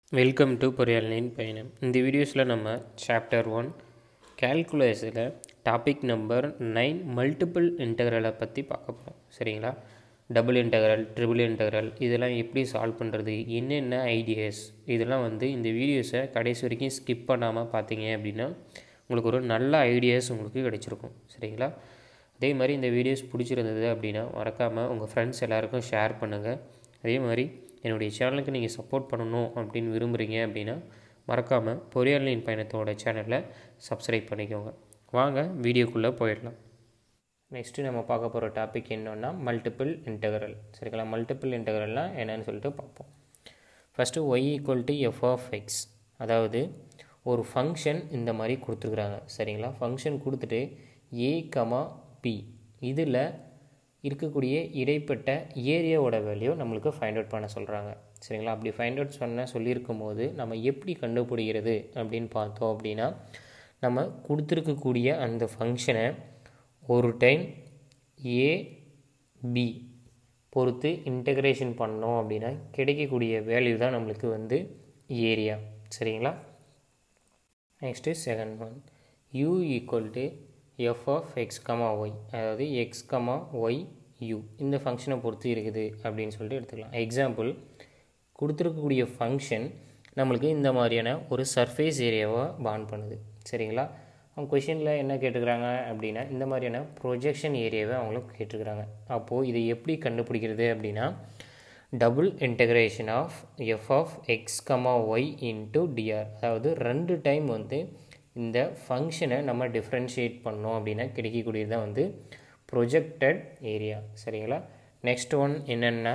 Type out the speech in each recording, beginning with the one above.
Welcome to பொறியாளனின் பயணம் இந்த வீடியோஸில் நம்ம சாப்டர் ஒன் கேல்குலஸில் டாபிக் நம்பர் நைன் மல்டிபிள் இன்டகரலை பற்றி பார்க்க போகிறோம் சரிங்களா டபுள் இன்டகரல் ட்ரிபிள் இன்டகரல் இதெல்லாம் எப்படி சால்வ் பண்ணுறது என்னென்ன ஐடியாஸ் இதெல்லாம் வந்து இந்த வீடியோஸை கடைசி வரைக்கும் ஸ்கிப் பண்ணாமல் பார்த்தீங்க அப்படின்னா உங்களுக்கு ஒரு நல்ல ஐடியாஸ் உங்களுக்கு கிடைச்சிருக்கும் சரிங்களா அதே மாதிரி இந்த வீடியோஸ் பிடிச்சிருந்தது அப்படின்னா மறக்காமல் உங்கள் ஃப்ரெண்ட்ஸ் எல்லாருக்கும் ஷேர் பண்ணுங்கள் அதே மாதிரி என்னுடைய சேனலுக்கு நீங்கள் சப்போர்ட் பண்ணணும் அப்படின்னு விரும்புகிறீங்க அப்படின்னா மறக்காமல் பொறியாளரின் பயணத்தோட சேனலை சப்ஸ்கிரைப் பண்ணிக்கோங்க வாங்க வீடியோக்குள்ளே போயிடலாம் நெக்ஸ்ட்டு நம்ம பார்க்க போகிற டாபிக் என்னன்னா மல்டிபிள் இன்டகரல் சரிங்களா மல்டிபிள் இன்டகரல்னால் என்னன்னு சொல்லிட்டு பார்ப்போம் first y equal to f of x அதாவது ஒரு ஃபங்க்ஷன் இந்த மாதிரி கொடுத்துருக்குறாங்க சரிங்களா ஃபங்க்ஷன் கொடுத்துட்டு ஏ கமா பி இதில் இருக்கக்கூடிய இடைப்பட்ட ஏரியாவோட வேல்யூ நம்மளுக்கு ஃபைண்ட் அவுட் பண்ண சொல்கிறாங்க சரிங்களா அப்படி ஃபைண்ட் அவுட் பண்ண சொல்லியிருக்கும் போது நம்ம எப்படி கண்டுபிடிக்கிறது அப்படின்னு பார்த்தோம் அப்படின்னா நம்ம கொடுத்துருக்கக்கூடிய அந்த ஃபங்க்ஷனை ஒரு டைம் ஏ பி பொறுத்து இன்டகிரேஷன் பண்ணோம் அப்படின்னா கிடைக்கக்கூடிய வேல்யூ தான் நம்மளுக்கு வந்து ஏரியா சரிங்களா next second one u equal to f of x comma y அதாவது எக்ஸ் கமா ஒய் யூ இந்த ஃபங்க்ஷனை பொறுத்து இருக்குது அப்படின்னு சொல்லிட்டு எடுத்துக்கலாம் எக்ஸாம்பிள் கொடுத்துருக்கக்கூடிய ஃபங்க்ஷன் நம்மளுக்கு இந்த மாதிரியான ஒரு சர்ஃபேஸ் ஏரியாவை பான் பண்ணுது சரிங்களா அவங்க கொஷினில் என்ன கேட்டுக்கிறாங்க அப்படின்னா இந்த மாதிரியான ப்ரொஜெக்ஷன் ஏரியாவை அவங்களும் கேட்டிருக்கிறாங்க அப்போது இதை எப்படி கண்டுபிடிக்கிறது அப்படின்னா double integration of f of x comma y into dr அதாவது ரெண்டு டைம் வந்து இந்த ஃபங்க்ஷனை நம்ம டிஃப்ரென்ஷியேட் பண்ணோம் அப்படின்னா கிடைக்கக்கூடியது தான் வந்து ப்ரொஜெக்டட் ஏரியா சரிங்களா நெக்ஸ்ட் ஒன் என்னென்னா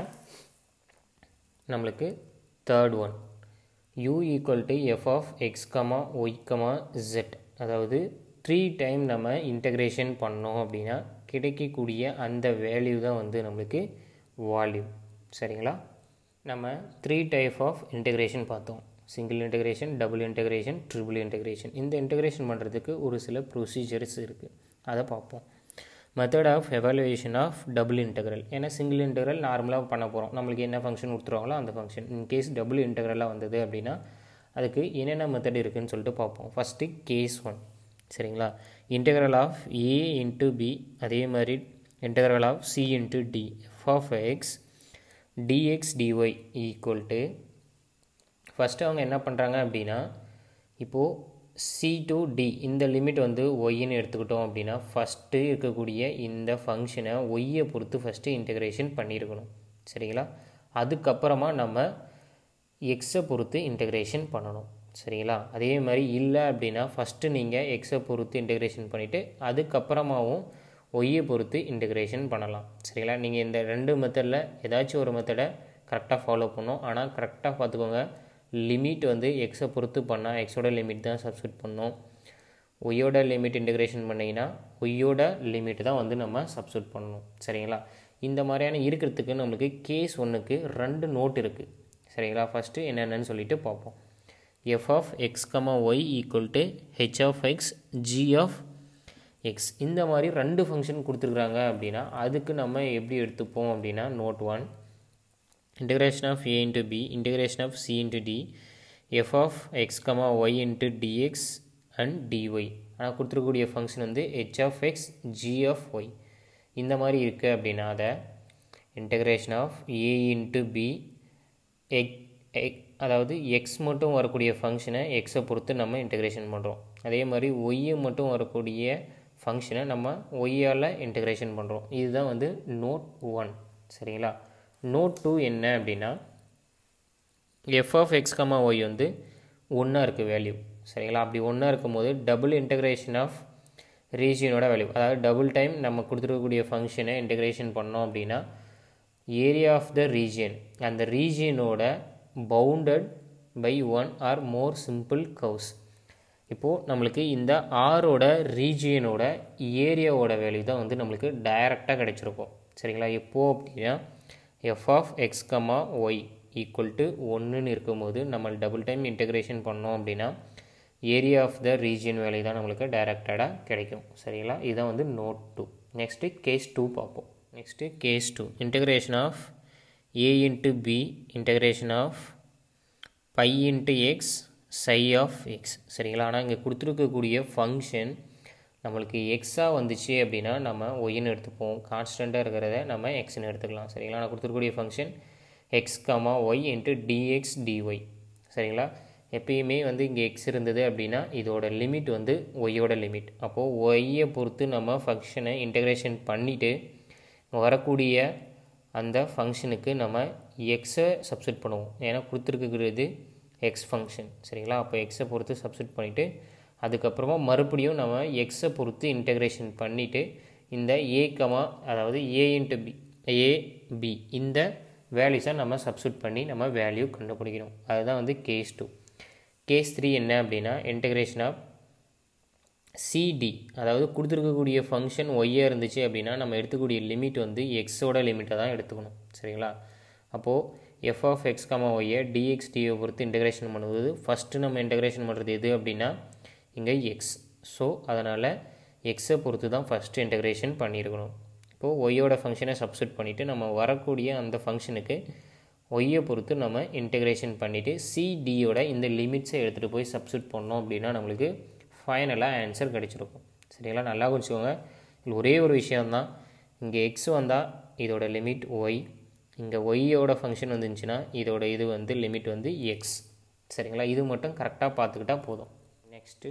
நம்மளுக்கு third one u equal to f of x comma y comma z அதாவது த்ரீ டைம் நம்ம இன்டகிரேஷன் பண்ணோம் அப்படின்னா கிடைக்கக்கூடிய அந்த வேல்யூ தான் வந்து நம்மளுக்கு வால்யூம் சரிங்களா நம்ம த்ரீ டைப் ஆஃப் இன்டகிரேஷன் பார்த்தோம் single integration double integration triple integration இந்த இன்டகிரேஷன் பண்ணுறதுக்கு ஒரு சில ப்ரொசீஜர்ஸ் இருக்குது அதை பார்ப்போம் method of evaluation of double integral ஏன்னா சிங்கிள் இன்டெக்ரல் நார்மலாக பண்ண போகிறோம் நம்மளுக்கு என்ன ஃபங்க்ஷன் கொடுத்துருவாங்களோ அந்த ஃபங்க்ஷன் இன்கேஸ் டபுள் இன்டெக்ரலாக வந்தது அப்படின்னா அதுக்கு என்னென்ன மெத்தட் இருக்குதுன்னு சொல்லிட்டு பார்ப்போம் ஃபஸ்ட்டு கேஸ் ஒன் சரிங்களா integral of a into b அதே மாதிரி integral of c into d f of x dx dy equal to first அவங்க என்ன பண்ணுறாங்க அப்படின்னா இப்போது சி டு டி இந்த லிமிட் வந்து ஒய்ன்னு எடுத்துக்கிட்டோம் அப்படின்னா ஃபஸ்ட்டு இருக்கக்கூடிய இந்த ஃபங்க்ஷனை ஒய்யை பொறுத்து ஃபஸ்ட்டு இன்டகிரேஷன் பண்ணியிருக்கணும் சரிங்களா அதுக்கப்புறமா நம்ம எக்ஸை பொறுத்து இன்டகிரேஷன் பண்ணணும் சரிங்களா அதே மாதிரி இல்லை அப்படின்னா ஃபஸ்ட்டு நீங்கள் எக்ஸை பொறுத்து இன்டகிரேஷன் பண்ணிவிட்டு அதுக்கப்புறமாவும் ஒய்யை பொறுத்து இன்டகிரேஷன் பண்ணலாம் சரிங்களா நீங்கள் இந்த ரெண்டு மெத்தடில் ஏதாச்சும் ஒரு மெத்தடை கரெக்டாக ஃபாலோ பண்ணணும் ஆனால் கரெக்டாக பார்த்துக்கோங்க லிமிட் வந்து எக்ஸை பொறுத்து பண்ணால் எக்ஸோட லிமிட் தான் சப்ஸ்டியூட் பண்ணோம் ஒய்யோட லிமிட் இன்டகிரேஷன் பண்ணிங்கன்னா ஒய்யோட லிமிட் தான் வந்து நம்ம சப்ஸ்டியூட் பண்ணணும் சரிங்களா இந்த மாதிரியான இருக்கிறதுக்கு நம்மளுக்கு கேஸ் ஒன்றுக்கு ரெண்டு நோட் இருக்குது சரிங்களா ஃபஸ்ட்டு என்னென்னு சொல்லிட்டு பார்ப்போம் f of x comma y equal to h of x g of x இந்த மாதிரி ரெண்டு ஃபங்க்ஷன் கொடுத்துருக்குறாங்க அப்படின்னா அதுக்கு நம்ம எப்படி எடுத்துப்போம் அப்படின்னா note one integration of a into b integration of c into d f of x comma y into dx and dy ஆனால் கொடுத்துருக்கக்கூடிய ஃபங்க்ஷன் வந்து h of x g of y இந்த மாதிரி இருக்குது அப்படின்னா அதை integration of a into b எக் எக் அதாவது எக்ஸ் மட்டும் வரக்கூடிய ஃபங்க்ஷனை எக்ஸை பொறுத்து நம்ம இன்டகிரேஷன் பண்ணுறோம் அதே மாதிரி ஒய்யை மட்டும் வரக்கூடிய ஃபங்க்ஷனை நம்ம ஒய்யால் இன்டகிரேஷன் பண்ணுறோம் இதுதான் வந்து நோட் ஒன் சரிங்களா நோட் டூ என்ன அப்படின்னா f of x comma y வந்து ஒன்றா இருக்குது வேல்யூ சரிங்களா அப்படி ஒன்றா இருக்கும்போது டபுள் இன்டகிரேஷன் ஆஃப் ரீஜியனோட வேல்யூ அதாவது டபுள் டைம் நம்ம கொடுத்துருக்கக்கூடிய ஃபங்க்ஷனை இன்டகிரேஷன் பண்ணோம் அப்படின்னா ஏரியா ஆஃப் த ரீஜியன் அந்த ரீஜியனோட bounded by one or more simple curves இப்போது நம்மளுக்கு இந்த ஆரோட ரீஜியனோட ஏரியாவோட வேல்யூ தான் வந்து நம்மளுக்கு டைரெக்டாக கிடச்சிருக்கும் சரிங்களா எப்போது அப்படின்னா f of x comma y equal to ஒன்றுன்னு இருக்கும்போது நம்ம டபுள் டைம் இன்டகிரேஷன் பண்ணோம் அப்படின்னா area of the region value தான் நம்மளுக்கு டைரக்டடாக கிடைக்கும் சரிங்களா இதுதான் வந்து note two next case two பார்ப்போம் next case two integration of a into b integration of phi into x psi of x சரிங்களா ஆனால் இங்கே கொடுத்துருக்கக்கூடிய ஃபங்க்ஷன் நம்மளுக்கு எக்ஸாக வந்துச்சு அப்படின்னா நம்ம ஒய்ன்னு எடுத்துப்போம் கான்ஸ்டண்ட்டாக இருக்கிறத நம்ம எக்ஸ்னு எடுத்துக்கலாம் சரிங்களா நான் கொடுத்துருக்கக்கூடிய function x comma y into dx dy சரிங்களா எப்பயுமே வந்து இங்கே எக்ஸ் இருந்தது அப்படின்னா இதோட லிமிட் வந்து ஒய்யோட லிமிட் அப்போது ஒய்யை பொறுத்து நம்ம ஃபங்க்ஷனை இன்டகிரேஷன் பண்ணிவிட்டு வரக்கூடிய அந்த ஃபங்க்ஷனுக்கு நம்ம எக்ஸை சப்ஸ்டிட் பண்ணுவோம் ஏன்னா கொடுத்துருக்குறது எக்ஸ் ஃபங்க்ஷன் சரிங்களா அப்போ எக்ஸை பொறுத்து சப்ஸ்டிட் பண்ணிவிட்டு அதுக்கப்புறமா மறுபடியும் நம்ம எக்ஸை பொறுத்து இன்டகிரேஷன் பண்ணிவிட்டு இந்த ஏ கமா அதாவது a into b a b இந்த வேல்யூஸை நம்ம சப்ஸ்டிட் பண்ணி நம்ம வேல்யூ கண்டுபிடிக்கணும் அதுதான் வந்து கேஸ் டூ கேஸ் த்ரீ என்ன அப்படின்னா இன்டகிரேஷன் ஆஃப் சிடி அதாவது கொடுத்துருக்கக்கூடிய ஃபங்க்ஷன் ஒய்யாக இருந்துச்சு அப்படின்னா நம்ம எடுத்துக்கூடிய லிமிட் வந்து எக்ஸோட லிமிட்டை தான் எடுத்துக்கணும் சரிங்களா அப்போது எஃப் ஆஃப் எக்ஸ் கமா ஒய்யை டிஎக்ஸ் டியை பொறுத்து இன்டகிரேஷன் பண்ணும்போது ஃபஸ்ட்டு நம்ம இன்டகிரேஷன் பண்ணுறது எது அப்படின்னா இங்கே எக்ஸ் ஸோ அதனால் எக்ஸை பொறுத்து தான் ஃபஸ்ட்டு இன்டகிரேஷன் பண்ணியிருக்கணும் இப்போது ஒய்யோட ஃபங்க்ஷனை சப்ஸ்டிட் பண்ணிவிட்டு நம்ம வரக்கூடிய அந்த ஃபங்க்ஷனுக்கு ஒய்யை பொறுத்து நம்ம இன்டகிரேஷன் பண்ணிவிட்டு சிடியோட இந்த லிமிட்ஸை எடுத்துகிட்டு போய் சப்ஸ்டிட் பண்ணோம் அப்படின்னா நம்மளுக்கு ஃபைனலாக ஆன்சர் கிடச்சிருக்கும் சரிங்களா நல்லா குறிச்சிக்கோங்க இதில் ஒரே ஒரு விஷயந்தான் இங்கே எக்ஸ் வந்தால் இதோட லிமிட் ஒய் இங்கே ஒய்யோட ஃபங்க்ஷன் வந்துருந்துச்சுன்னா இதோட இது வந்து லிமிட் வந்து எக்ஸ் சரிங்களா இது மட்டும் கரெக்டாக பார்த்துக்கிட்டா போதும் next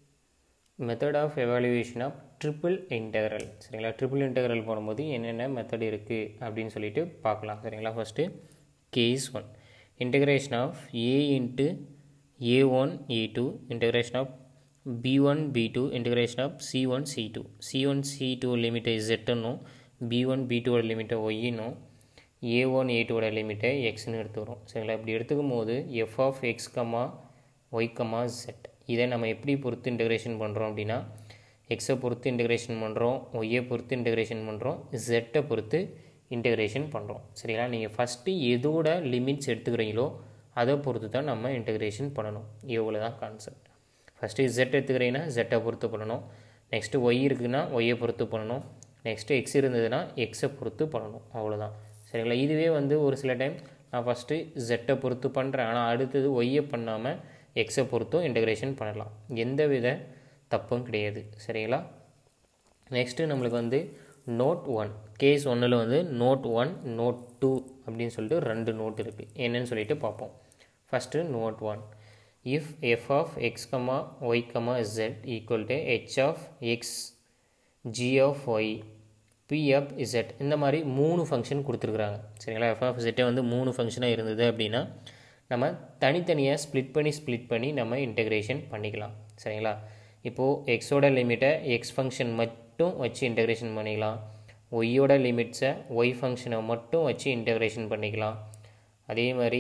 method of evaluation of triple integral சரிங்களா ட்ரிபிள் இன்டெக்ரல் போடும்போது என்னென்ன மெத்தட் இருக்குது அப்படின்னு சொல்லிட்டு பார்க்கலாம் சரிங்களா first case one integration of a into a one a two integration of b one b two integration of c one c two c one c two லிமிட்டை ஜெட்டுன்னும் பி ஒன் பி டூவோட லிமிட்டை ஒய்னும் ஏ one ஏ டூவோட லிமிட்டை எக்ஸ்னு எடுத்துக்கிறோம் சரிங்களா இப்படி எடுத்துக்கும் போது f of x comma y comma z இதை நம்ம எப்படி பொறுத்து இன்டெகிரேஷன் பண்ணுறோம் அப்படின்னா எக்ஸை பொறுத்து இன்டெகிரேஷன் பண்ணுறோம் ஒய்யை பொறுத்து இன்டெகிரேஷன் பண்ணுறோம் ஜெட்டை பொறுத்து இன்டெகிரேஷன் பண்ணுறோம் சரிங்களா நீங்கள் ஃபஸ்ட்டு எதோட லிமிட்ஸ் எடுத்துக்கிறீங்களோ அதை பொறுத்து தான் நம்ம இன்டெகிரேஷன் பண்ணணும் இவ்வளோ தான் கான்செப்ட் ஃபஸ்ட்டு ஜெட் எடுத்துக்கிறீங்கன்னா ஜெட்டை பொறுத்து பண்ணணும் நெக்ஸ்ட்டு ஒய் இருக்குதுன்னா ஒய்யை பொறுத்து பண்ணணும் நெக்ஸ்ட்டு எக்ஸ் இருந்ததுன்னா எக்ஸை பொறுத்து பண்ணணும் அவ்வளோதான் சரிங்களா இதுவே வந்து ஒரு சில டைம் நான் ஃபஸ்ட்டு ஜெட்டை பொறுத்து பண்ணுறேன் ஆனால் அடுத்தது ஒய்யை பண்ணாமல் எக்ஸை பொறுத்தும் இன்டகிரேஷன் பண்ணலாம் எந்த வித தப்பும் கிடையாது சரிங்களா நெக்ஸ்ட்டு நம்மளுக்கு வந்து நோட் ஒன் கேஸ் ஒன்றில் வந்து நோட் ஒன் நோட் டூ அப்படின்னு சொல்லிட்டு ரெண்டு நோட் இருக்குது என்னன்னு சொல்லிட்டு பார்ப்போம் first note one if f of x comma y comma z equal to h of x g of y p of z இந்த மாதிரி மூணு ஃபங்க்ஷன் கொடுத்துருக்குறாங்க சரிங்களா எஃப் ஆஃப் ஜெட்டை வந்து மூணு ஃபங்க்ஷனாக இருந்தது அப்படின்னா நம்ம தனித்தனியாக ஸ்ப்ளிட் பண்ணி ஸ்ப்ளிட் பண்ணி நம்ம இன்டகிரேஷன் பண்ணிக்கலாம் சரிங்களா இப்போது எக்ஸோட லிமிட்டை எக்ஸ் ஃபங்க்ஷன் மட்டும் வச்சு இன்டகிரேஷன் பண்ணிக்கலாம் ஒய்யோட லிமிட்ஸை ஒய் ஃபங்க்ஷனை மட்டும் வச்சு இன்டகிரேஷன் பண்ணிக்கலாம் அதே மாதிரி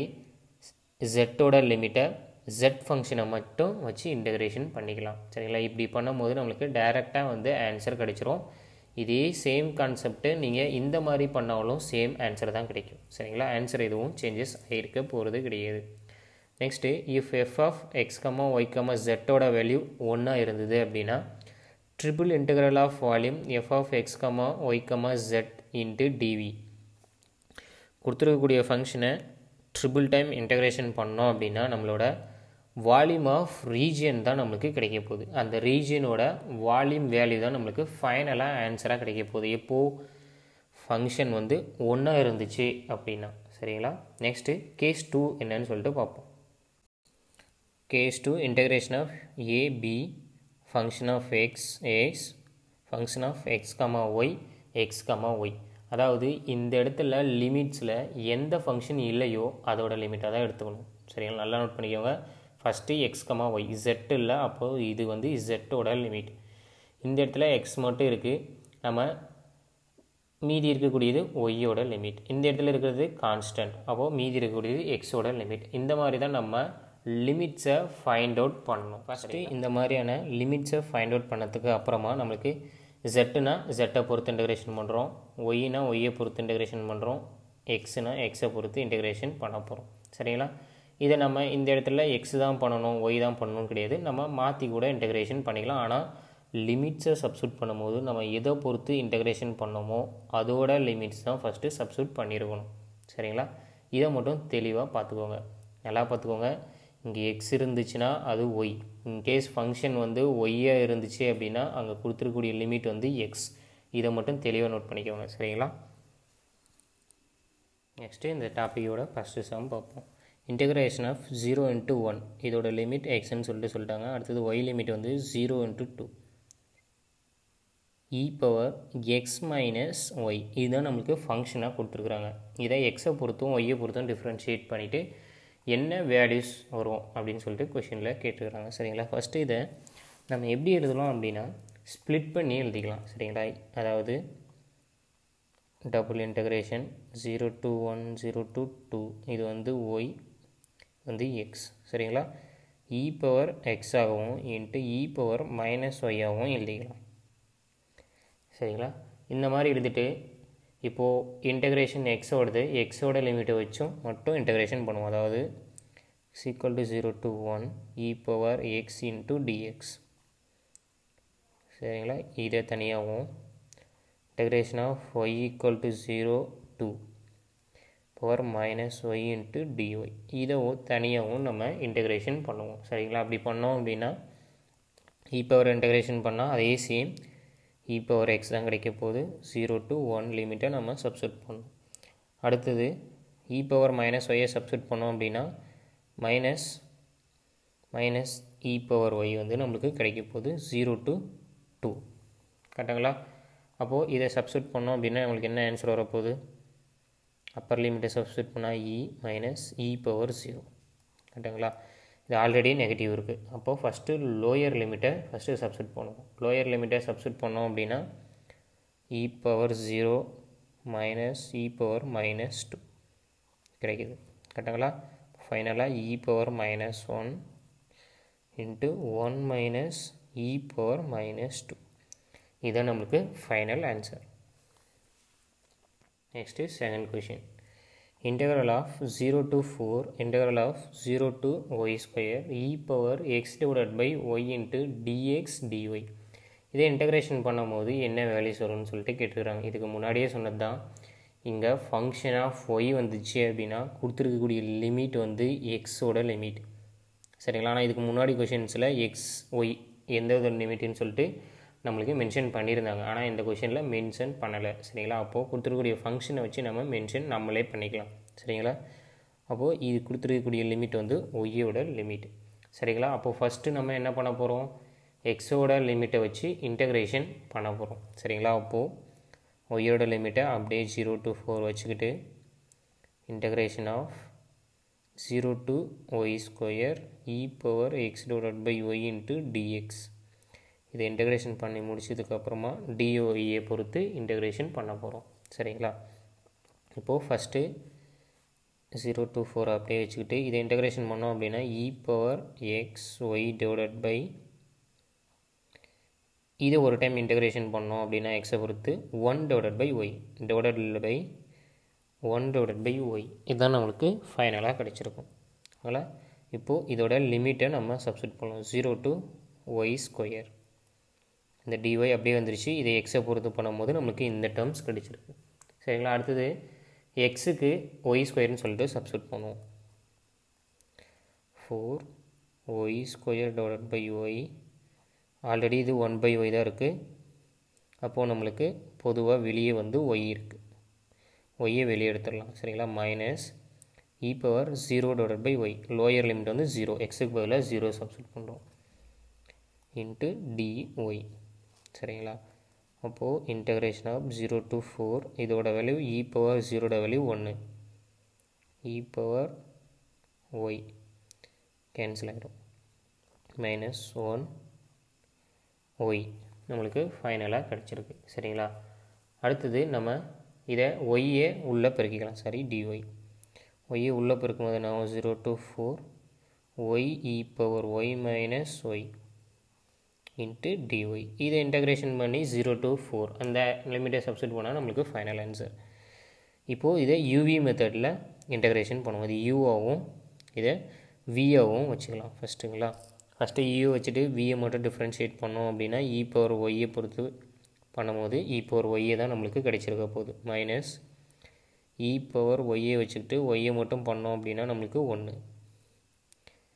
ஜெட்டோட லிமிட்டை ஜெட் ஃபங்க்ஷனை மட்டும் வச்சு இன்டகிரேஷன் பண்ணிக்கலாம் சரிங்களா இப்படி பண்ணும்போது நம்மளுக்கு டைரெக்டாக வந்து ஆன்சர் கிடைச்சிரும் இதே சேம் கான்செப்ட்டு நீங்கள் இந்த மாதிரி பண்ணாலும் சேம் ஆன்சர் தான் கிடைக்கும் சரிங்களா ஆன்சர் எதுவும் சேஞ்சஸ் ஆகிருக்க போகிறது கிடையாது next if f of x comma y comma ஜெட்டோட வேல்யூ ஒன்றா இருந்தது அப்படின்னா triple integral of volume f of x comma y comma z into dv கொடுத்துருக்கக்கூடிய ஃபங்க்ஷனை ட்ரிபிள் டைம் இன்டகிரேஷன் பண்ணோம் அப்படின்னா நம்மளோட வால்யூம் ஆஃப் ரீஜியன் தான் நம்மளுக்கு கிடைக்க போகுது அந்த ரீஜியனோட வால்யூம் வேல்யூ தான் நம்மளுக்கு ஃபைனலாக ஆன்சராக கிடைக்க போகுது எப்போது ஃபங்க்ஷன் வந்து ஒன்றா இருந்துச்சு அப்படின்னா சரிங்களா நெக்ஸ்ட்டு கேஸ் டூ என்னன்னு சொல்லிட்டு பார்ப்போம் case two integration of a b function of x x function of x comma y x comma y அதாவது இந்த இடத்துல லிமிட்ஸில் எந்த ஃபங்க்ஷன் இல்லையோ அதோட லிமிட்டாக தான் எடுத்துக்கணும் சரிங்களா நல்லா நோட் பண்ணிக்கோங்க first x comma y z இல்லை அப்போது இது வந்து இசெட்டோட லிமிட் இந்த இடத்துல எக்ஸ் மட்டும் இருக்குது நம்ம மீதி இருக்கக்கூடியது ஒய்யோட லிமிட் இந்த இடத்துல இருக்கிறது கான்ஸ்டன்ட் அப்போது மீதி இருக்கக்கூடியது எக்ஸோட லிமிட் இந்த மாதிரி தான் நம்ம லிமிட்ஸை ஃபைண்ட் அவுட் பண்ணணும் ஃபஸ்ட்டு இந்த மாதிரியான லிமிட்ஸை ஃபைண்ட் அவுட் பண்ணதுக்கு அப்புறமா நம்மளுக்கு ஜெட்டுனா ஜெட்டை பொறுத்து இன்டகிரேஷன் பண்ணுறோம் ஒய்னா ஒய்யை பொறுத்து இன்டகிரேஷன் பண்ணுறோம் எக்ஸுனா எக்ஸை பொறுத்து இன்டகிரேஷன் பண்ண போகிறோம் சரிங்களா இதை நம்ம இந்த இடத்துல எக்ஸ் தான் பண்ணணும் ஒய் தான் பண்ணணும் கிடையாது நம்ம மாற்றி கூட இன்டகிரேஷன் பண்ணிக்கலாம் ஆனால் லிமிட்ஸை சப்ஸ்டியூட் பண்ணும்போது நம்ம எதை பொறுத்து இன்டகிரேஷன் பண்ணோமோ அதோட லிமிட்ஸ் தான் ஃபஸ்ட்டு சப்ஸ்டியூட் பண்ணியிருக்கணும் சரிங்களா இதை மட்டும் தெளிவாக பார்த்துக்கோங்க நல்லா பார்த்துக்கோங்க இங்கே எக்ஸ் இருந்துச்சுன்னா அது ஒய் இன்கேஸ் ஃபங்க்ஷன் வந்து ஒய்யாக இருந்துச்சு அப்படின்னா அங்கே கொடுத்துருக்கூடிய லிமிட் வந்து எக்ஸ் இதை மட்டும் தெளிவாக நோட் பண்ணிக்கோங்க சரிங்களா நெக்ஸ்ட்டு இந்த டாப்பிக்கோட ஃபஸ்ட்டு சம் பார்ப்போம் integration of zero into one இதோட லிமிட் எக்ஸ்ன்னு சொல்லிட்டு சொல்லிட்டாங்க அடுத்தது ஒய் லிமிட் வந்து zero into two e power x minus y இதுதான் நம்மளுக்கு ஃபங்க்ஷனாக கொடுத்துருக்குறாங்க இதை எக்ஸை பொறுத்தும் ஒய்யை பொறுத்தும் டிஃப்ரென்ஷியேட் பண்ணிவிட்டு என்ன வேல்யூஸ் வரும் அப்படின்னு சொல்லிட்டு கொஷினில் கேட்டுருக்குறாங்க சரிங்களா ஃபஸ்ட்டு இதை நம்ம எப்படி எழுதலாம் அப்படின்னா ஸ்ப்ளிட் பண்ணி எழுதிக்கலாம் சரிங்களா அதாவது double integration zero to one zero two two இது வந்து ஒய் வந்து எக்ஸ் சரிங்களா இ பவர் எக்ஸ் ஆகவும் இன்ட்டு இ பவர் மைனஸ் ஒய்யாகவும் எழுதிக்கலாம் சரிங்களா இந்த மாதிரி எழுதிட்டு இப்போது இன்டகிரேஷன் எக்ஸோடது எக்ஸோட லிமிட்டை வச்சும் மட்டும் இன்டகிரேஷன் பண்ணுவோம் அதாவது equal to zero to one e power x into dx சரிங்களா இதை தனியாகவும் integration of y equal to 0 to power minus y into dy இதை தனியாகவும் நம்ம இன்டகிரேஷன் பண்ணுவோம் சரிங்களா அப்படி பண்ணோம் அப்படின்னா இ பவர் இன்டகிரேஷன் பண்ணால் அதே சேம் இ பவர் எக்ஸ் தான் கிடைக்க போகுது ஜீரோ டு ஒன் லிமிட்டை நம்ம சப்ஸ்டியூட் பண்ணணும் அடுத்தது இ பவர் மைனஸ் ஒய்யை சப்ஸ்டியூட் பண்ணோம் அப்படின்னா minus minus e power y வந்து நம்மளுக்கு கிடைக்க போகுது ஜீரோ டு டூ கரெக்டுங்களா அப்போது இதை சப்ஸ்டியூட் பண்ணோம் அப்படின்னா நம்மளுக்கு என்ன ஆன்சர் வரப்போகுது அப்பர் லிமிட்டை சப்ஸ்டியூட் பண்ணால் e minus e power zero கரெக்டுங்களா இது ஆல்ரெடி நெகட்டிவ் இருக்குது அப்போது ஃபஸ்ட்டு லோயர் லிமிட்டை ஃபஸ்ட்டு சப்ஸ்டியூட் பண்ணுவோம் லோயர் லிமிட்டை சப்ஸ்டியூட் பண்ணோம் அப்படின்னா e power zero minus e power minus two கிடைக்குது கரெக்டுங்களா ஃபைனலாக e power minus one into one minus e power minus two இதுதான் நம்மளுக்கு final answer next second question integral of 0 to 4 integral of 0 to y square e power x divided by y into dx dy இதை integration பண்ணும்போது என்ன values வரும்னு சொல்லிட்டு கேட்டுக்கிறாங்க இதுக்கு முன்னாடியே சொன்னது தான் இங்கே ஃபங்க்ஷன் ஆஃப் ஒய் வந்துச்சு அப்படின்னா கொடுத்துருக்கக்கூடிய லிமிட் வந்து எக்ஸோட லிமிட் சரிங்களா ஆனால் இதுக்கு முன்னாடி கொஷின்ஸில் எக்ஸ் ஒய் எந்த வித லிமிட்டுன்னு சொல்லிட்டு நம்மளுக்கு மென்ஷன் பண்ணியிருந்தாங்க ஆனால் இந்த கொஷினில் மென்ஷன் பண்ணலை சரிங்களா அப்போது கொடுத்துருக்கக்கூடிய ஃபங்க்ஷனை வச்சு நம்ம மென்ஷன் நம்மளே பண்ணிக்கலாம் சரிங்களா அப்போது இது கொடுத்துருக்கக்கூடிய லிமிட் வந்து ஒய்யோட லிமிட் சரிங்களா அப்போது ஃபஸ்ட்டு நம்ம என்ன பண்ண போகிறோம் எக்ஸோட லிமிட்டை வச்சு இன்டகிரேஷன் பண்ண போகிறோம் சரிங்களா அப்போது ஒய்யோட லிமிட்டை அப்படியே ஜீரோ டு ஃபோர் வச்சுக்கிட்டு integration of zero to y square e power x divide by y into dx இதை இன்டகிரேஷன் பண்ணி முடிச்சதுக்கப்புறமா டிஓஇயை பொறுத்து இன்டகிரேஷன் பண்ண போகிறோம் சரிங்களா இப்போது ஃபஸ்ட்டு ஜீரோ டூ ஃபோர் அப்படியே வச்சுக்கிட்டு இதை இன்டகிரேஷன் பண்ணோம் அப்படின்னா e power x y divided by இதை ஒரு டைம் இன்டகிரேஷன் பண்ணோம் அப்படின்னா எக்ஸை பொறுத்து one divided by y divided by one divided by y இதுதான் நம்மளுக்கு ஃபைனலாக கிடச்சிருக்கும் அதனால் இப்போது இதோட லிமிட்டை நம்ம சப்ஸ்டியூட் பண்ணுவோம் ஜீரோ டு ஒய் ஸ்கொயர் இந்த டிஒய் அப்படியே வந்துருச்சு இதை எக்ஸை பொறுத்து பண்ணும்போது நம்மளுக்கு இந்த டேர்ம்ஸ் கிடச்சிருக்கு சரிங்களா அடுத்தது எக்ஸுக்கு ஒய் ஸ்கொயர்னு சொல்லிட்டு சப்ஸ்டியூட் பண்ணுவோம் four y square divide by y already இது ஒன் பை ஒய் தான் இருக்குது அப்போது நம்மளுக்கு பொதுவாக வெளியே வந்து ஒய் இருக்குது ஒய்யை வெளியே எடுத்துடலாம் சரிங்களா minus e power zero divide by y lower limit வந்து ஜீரோ எக்ஸுக்கு பதிலாக ஜீரோ சப்ஸ்டியூட் பண்ணுறோம் இன்ட்டு டிஒய் சரிங்களா அப்போது integration of zero to four இதோட வேல்யூ இ பவர் ஜீரோட வேல்யூ ஒன்று இ பவர் ஒய் கேன்சல் ஆகிடும் மைனஸ் ஒன் ஒய் நம்மளுக்கு ஃபைனலாக கிடச்சிருக்கு சரிங்களா அடுத்தது நம்ம இதை ஒய்யே உள்ளே பெருக்கிக்கலாம் சாரி டிஒய் ஒய்யை உள்ளே பெருக்கும்போது நான் zero to four y e power y minus y into dy இதை இன்டகிரேஷன் பண்ணி ஜீரோ டு ஃபோர் அந்த லிமிட்டை சப்ஸ்டியூட் பண்ணால் நம்மளுக்கு ஃபைனல் ஆன்சர் இப்போது இதை யூவி மெத்தடில் இன்டகிரேஷன் பண்ணுவோம் இது யூவாகவும் இதை வியாவும் வச்சுக்கலாம் ஃபஸ்ட்டுங்களா ஃபஸ்ட்டு யூ வச்சுட்டு வியை மட்டும் டிஃப்ரென்ஷியேட் பண்ணோம் அப்படின்னா இ பவர் ஒய்யை பொறுத்து பண்ணும்போது இ பவர் ஒய்யை தான் நம்மளுக்கு கிடைச்சிருக்க போகுது மைனஸ் இ பவர் ஒய்யை வச்சுக்கிட்டு ஒய்யை மட்டும் பண்ணோம் அப்படின்னா நம்மளுக்கு ஒன்று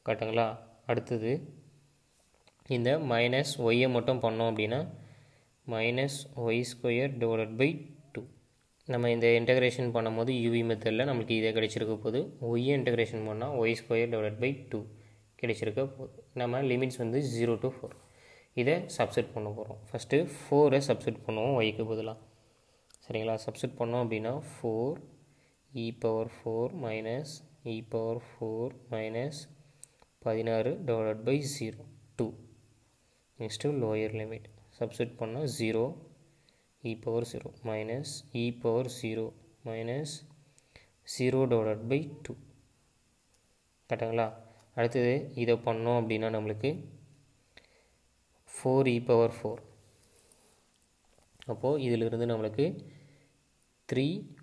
கரெக்டுங்களா அடுத்தது இந்த மைனஸ் ஒய்யை மட்டும் பண்ணோம் அப்படின்னா minus y square divided by two நம்ம இந்த இன்டகிரேஷன் பண்ணும்போது யூவி மெத்தடில் நம்மளுக்கு இதே கிடைச்சிருக்க போது ஒய்யை இன்டகிரேஷன் பண்ணால் y square divided by two கிடைச்சிருக்க போகுது நம்ம லிமிட்ஸ் வந்து ஜீரோ டு ஃபோர் இதை சப்செட் பண்ண போகிறோம் ஃபஸ்ட்டு ஃபோரை சப்செட் பண்ணுவோம் ஒய்க்கு பதிலாக சரிங்களா சப்செட் பண்ணோம் அப்படின்னா four e power four minus e power four minus பதினாறு divided by zero two next lower limit subset பண்ணால் zero e power zero minus e power zero minus zero divided by two கரெக்டுங்களா அடுத்தது இதை பண்ணோம் அப்படின்னா நம்மளுக்கு ஃபோர் இ பவர் ஃபோர் அப்போது இதிலிருந்து நம்மளுக்கு த்ரீ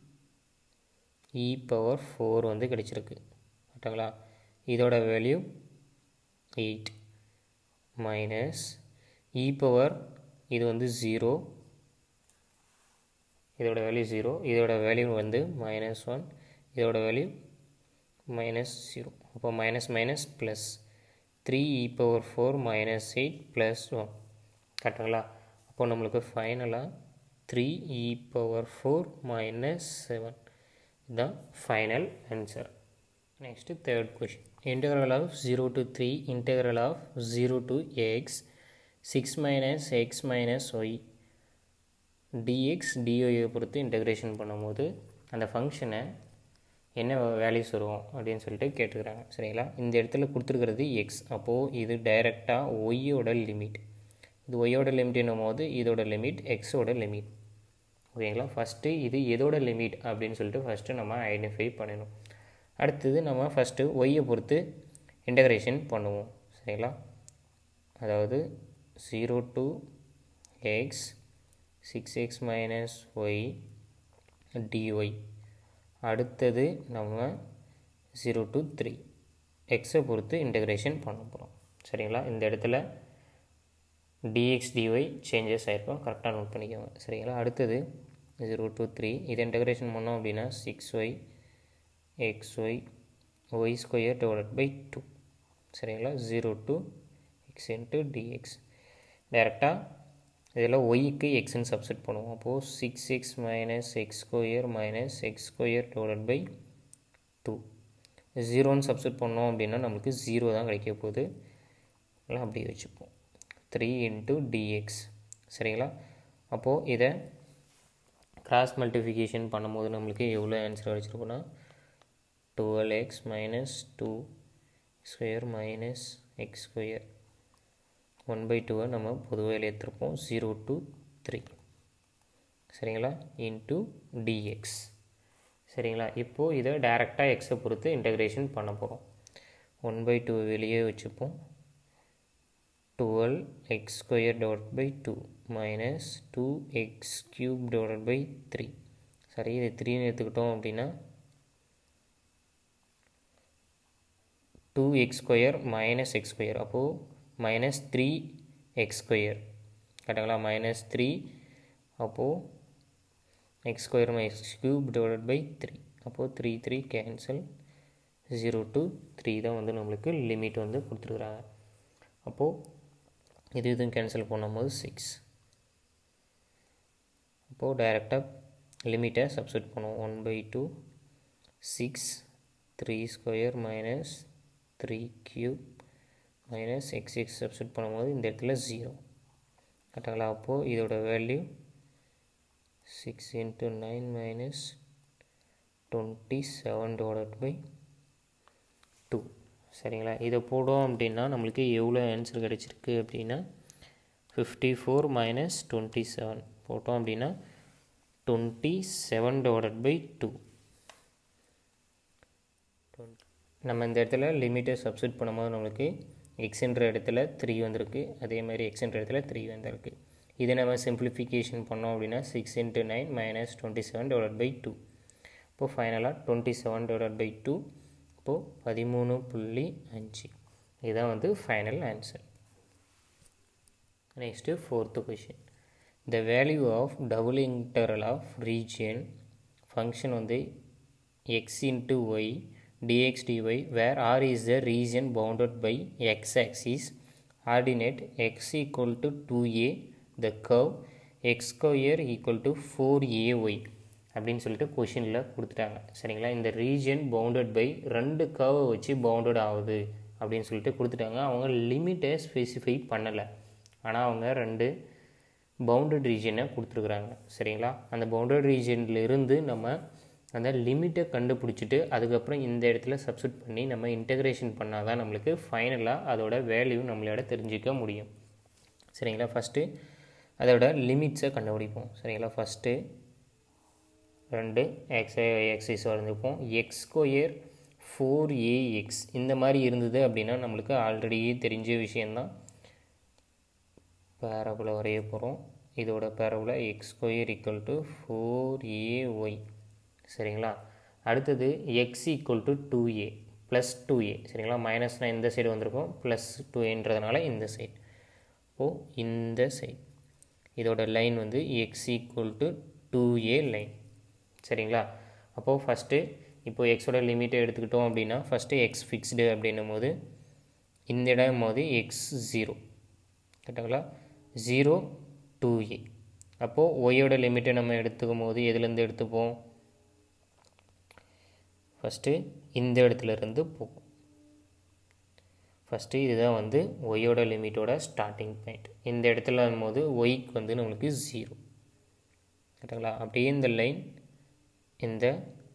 இ பவர் ஃபோர் வந்து கிடச்சிருக்கு கரெக்டுங்களா இதோட value eight minus e power இது வந்து ஜீரோ இதோட வேல்யூ ஜீரோ இதோட வேல்யூ வந்து மைனஸ் ஒன் இதோட வேல்யூ மைனஸ் ஜீரோ அப்போ minus minus plus three e power four minus eight plus one கரெக்டுங்களா அப்போ நம்மளுக்கு ஃபைனலாக three e power four minus seven இதுதான் final answer next third question integral of zero to three integral of zero to x six minus x minus y dx டிஒயை பொறுத்து integration பண்ணும்போது அந்த ஃபங்க்ஷனை என்ன வேல்யூஸ் வரும் அப்படின்னு சொல்லிட்டு கேட்டுக்கிறாங்க சரிங்களா இந்த இடத்துல கொடுத்துருக்கிறது எக்ஸ் அப்போது இது டைரெக்டாக ஒய்யோட லிமிட் இது ஒய்யோட லிமிட்னும் போது இதோட லிமிட் எக்ஸோட லிமிட் ஓகேங்களா ஃபஸ்ட்டு இது எதோட லிமிட் அப்படின்னு சொல்லிட்டு ஃபஸ்ட்டு நம்ம ஐடென்டிஃபை பண்ணணும் அடுத்தது நம்ம ஃபஸ்ட்டு ஒய்யை பொறுத்து இன்டகிரேஷன் பண்ணுவோம் சரிங்களா அதாவது zero to x six x minus y dy அடுத்தது நம்ம ஜீரோ டு த்ரீ எக்ஸை பொறுத்து இன்டகிரேஷன் பண்ண போகிறோம் சரிங்களா இந்த இடத்துல டிஎக்ஸ் டிஒய் சேஞ்சஸ் ஆகிருக்கும் கரெக்டாக நோட் பண்ணிக்கோங்க சரிங்களா அடுத்தது ஜீரோ டூ த்ரீ இதை இன்டகிரேஷன் பண்ணோம் அப்படின்னா six y x y y square divided by two சரிங்களா zero two x into dx டேரெக்டாக இதில் ஒய்க்கு எக்ஸ்ன்னு சப்செட் பண்ணுவோம் அப்போது six x minus x square minus x square divided by two ஜீரோன்னு சப்செட் பண்ணோம் அப்படின்னா நம்மளுக்கு ஜீரோ தான் கிடைக்க போகுது எல்லாம் அப்படியே வச்சுப்போம் த்ரீ இன்ட்டு டிஎக்ஸ் சரிங்களா அப்போது இதை கிராஸ் மல்டிஃபிகேஷன் பண்ணும்போது நம்மளுக்கு எவ்வளோ ஆன்சர் கிடச்சிருக்குன்னா twelve x minus two square minus x square one by டூவை நம்ம பொதுவாக எடுத்துருப்போம் ஜீரோ டூ த்ரீ சரிங்களா இன்ட்டு டிஎக்ஸ் சரிங்களா இப்போது இதை டேரெக்டாக எக்ஸை பொறுத்து இன்டகிரேஷன் பண்ண போகிறோம் ஒன் பை டூ வெளியே வச்சுப்போம் twelve x square divide by two minus two x cube divide by three சரி இது த்ரீன்னு எடுத்துக்கிட்டோம் அப்படின்னா two x square minus x square அப்போது மைனஸ் த்ரீ எக்ஸ் ஸ்கொயர் கரெக்டுங்களா மைனஸ் த்ரீ அப்போது x square minus cube divide by three அப்போது three three cancel zero to three தான் வந்து நம்மளுக்கு லிமிட் வந்து கொடுத்துருக்குறாங்க அப்போது இது இதுவும் கேன்சல் பண்ணும்போது சிக்ஸ் அப்போது டைரெக்டாக லிமிட்டை சப்ஸ்டிட் பண்ணுவோம் one by two six three square minus three cube minus x x substitute பண்ணும்போது இந்த இடத்துல ஜீரோ கரெக்டாங்களா அப்போது இதோட value six into nine minus twenty seven divide by two சரிங்களா இதை போடும் அப்படின்னா நம்மளுக்கு எவ்வளோ ஆன்சர் கிடச்சிருக்கு அப்படின்னா fifty four minus twenty seven போட்டோம் அப்படின்னா twenty seven divide by two நம்ம இந்த இடத்துல லிமிட்டை சப்ஸ்டிட் பண்ணும்போது நம்மளுக்கு எக்ஸுன்ற இடத்துல த்ரீ வந்திருக்கு அதே மாதிரி எக்ஸுன்ற இடத்துல த்ரீ வந்திருக்கு இதை நம்ம சிம்பிளிஃபிகேஷன் பண்ணோம் அப்படின்னா six into nine minus twenty seven divide by two இப்போது ஃபைனலாக twenty seven divide by two இப்போது பதிமூணு புள்ளி அஞ்சு இதுதான் வந்து final answer next fourth question the value of double integral of region function வந்து x into y dx dy where r is the region bounded by x axis ordinate x equal to 2a the curve x square equal to 4ay அப்படின்னு சொல்லிட்டு கொஷினில் கொடுத்துட்டாங்க சரிங்களா இந்த region bounded by ரெண்டு கர்வை வச்சு bounded ஆகுது அப்படின்னு சொல்லிட்டு கொடுத்துட்டாங்க அவங்க லிமிட்டை ஸ்பெசிஃபை பண்ணலை ஆனால் அவங்க ரெண்டு பவுண்டட் ரீஜனை கொடுத்துருக்குறாங்க சரிங்களா அந்த பவுண்டட் ரீஜன்லேருந்து நம்ம அந்த லிமிட்டை கண்டுபிடிச்சிட்டு அதுக்கப்புறம் இந்த இடத்துல சப்ஸ்டிட் பண்ணி நம்ம இன்டகிரேஷன் பண்ணால் தான் நம்மளுக்கு ஃபைனலாக அதோட வேல்யூ நம்மளோட தெரிஞ்சிக்க முடியும் சரிங்களா ஃபஸ்ட்டு அதோட லிமிட்ஸை கண்டுபிடிப்போம் சரிங்களா ஃபஸ்ட்டு ரெண்டு எக்ஸ் எக்ஸைஸ் வரைஞ்சிப்போம் எக்ஸ் ஸ்கொயர் ஃபோர் ஏஎக்ஸ் இந்த மாதிரி இருந்தது அப்படின்னா நம்மளுக்கு ஆல்ரெடி தெரிஞ்ச விஷயந்தான் பேரபுல வரைய போகிறோம் இதோட parabola x square equal to four a y சரிங்களா அடுத்தது x equal to two a plus two a சரிங்களா மைனஸ்னால் இந்த சைடு வந்திருக்கும் ப்ளஸ் டூ ஏன்றதுனால இந்த சைடு இப்போது இந்த சைடு இதோட லைன் வந்து x equal to two a line சரிங்களா அப்போது ஃபஸ்ட்டு இப்போது எக்ஸோட லிமிட்டை எடுத்துக்கிட்டோம் அப்படின்னா ஃபஸ்ட்டு எக்ஸ் ஃபிக்ஸ்டு அப்படின்னும் போது இந்த இடம் போது எக்ஸ் ஜீரோ கரெக்டுங்களா ஜீரோ டூ ஏ அப்போது ஒய்யோட லிமிட்டை நம்ம எடுத்துக்கும் போது எதுலேருந்து எடுத்துப்போம் ஃபஸ்ட்டு இந்த இடத்துல இருந்து போகும் ஃபஸ்ட்டு இதுதான் வந்து ஒய்யோட லிமிட்டோட ஸ்டார்டிங் பாயிண்ட் இந்த இடத்துல போது ஒய்க்கு வந்து நம்மளுக்கு ஜீரோ கரெக்டுங்களா அப்படியே இந்த லைன் இந்த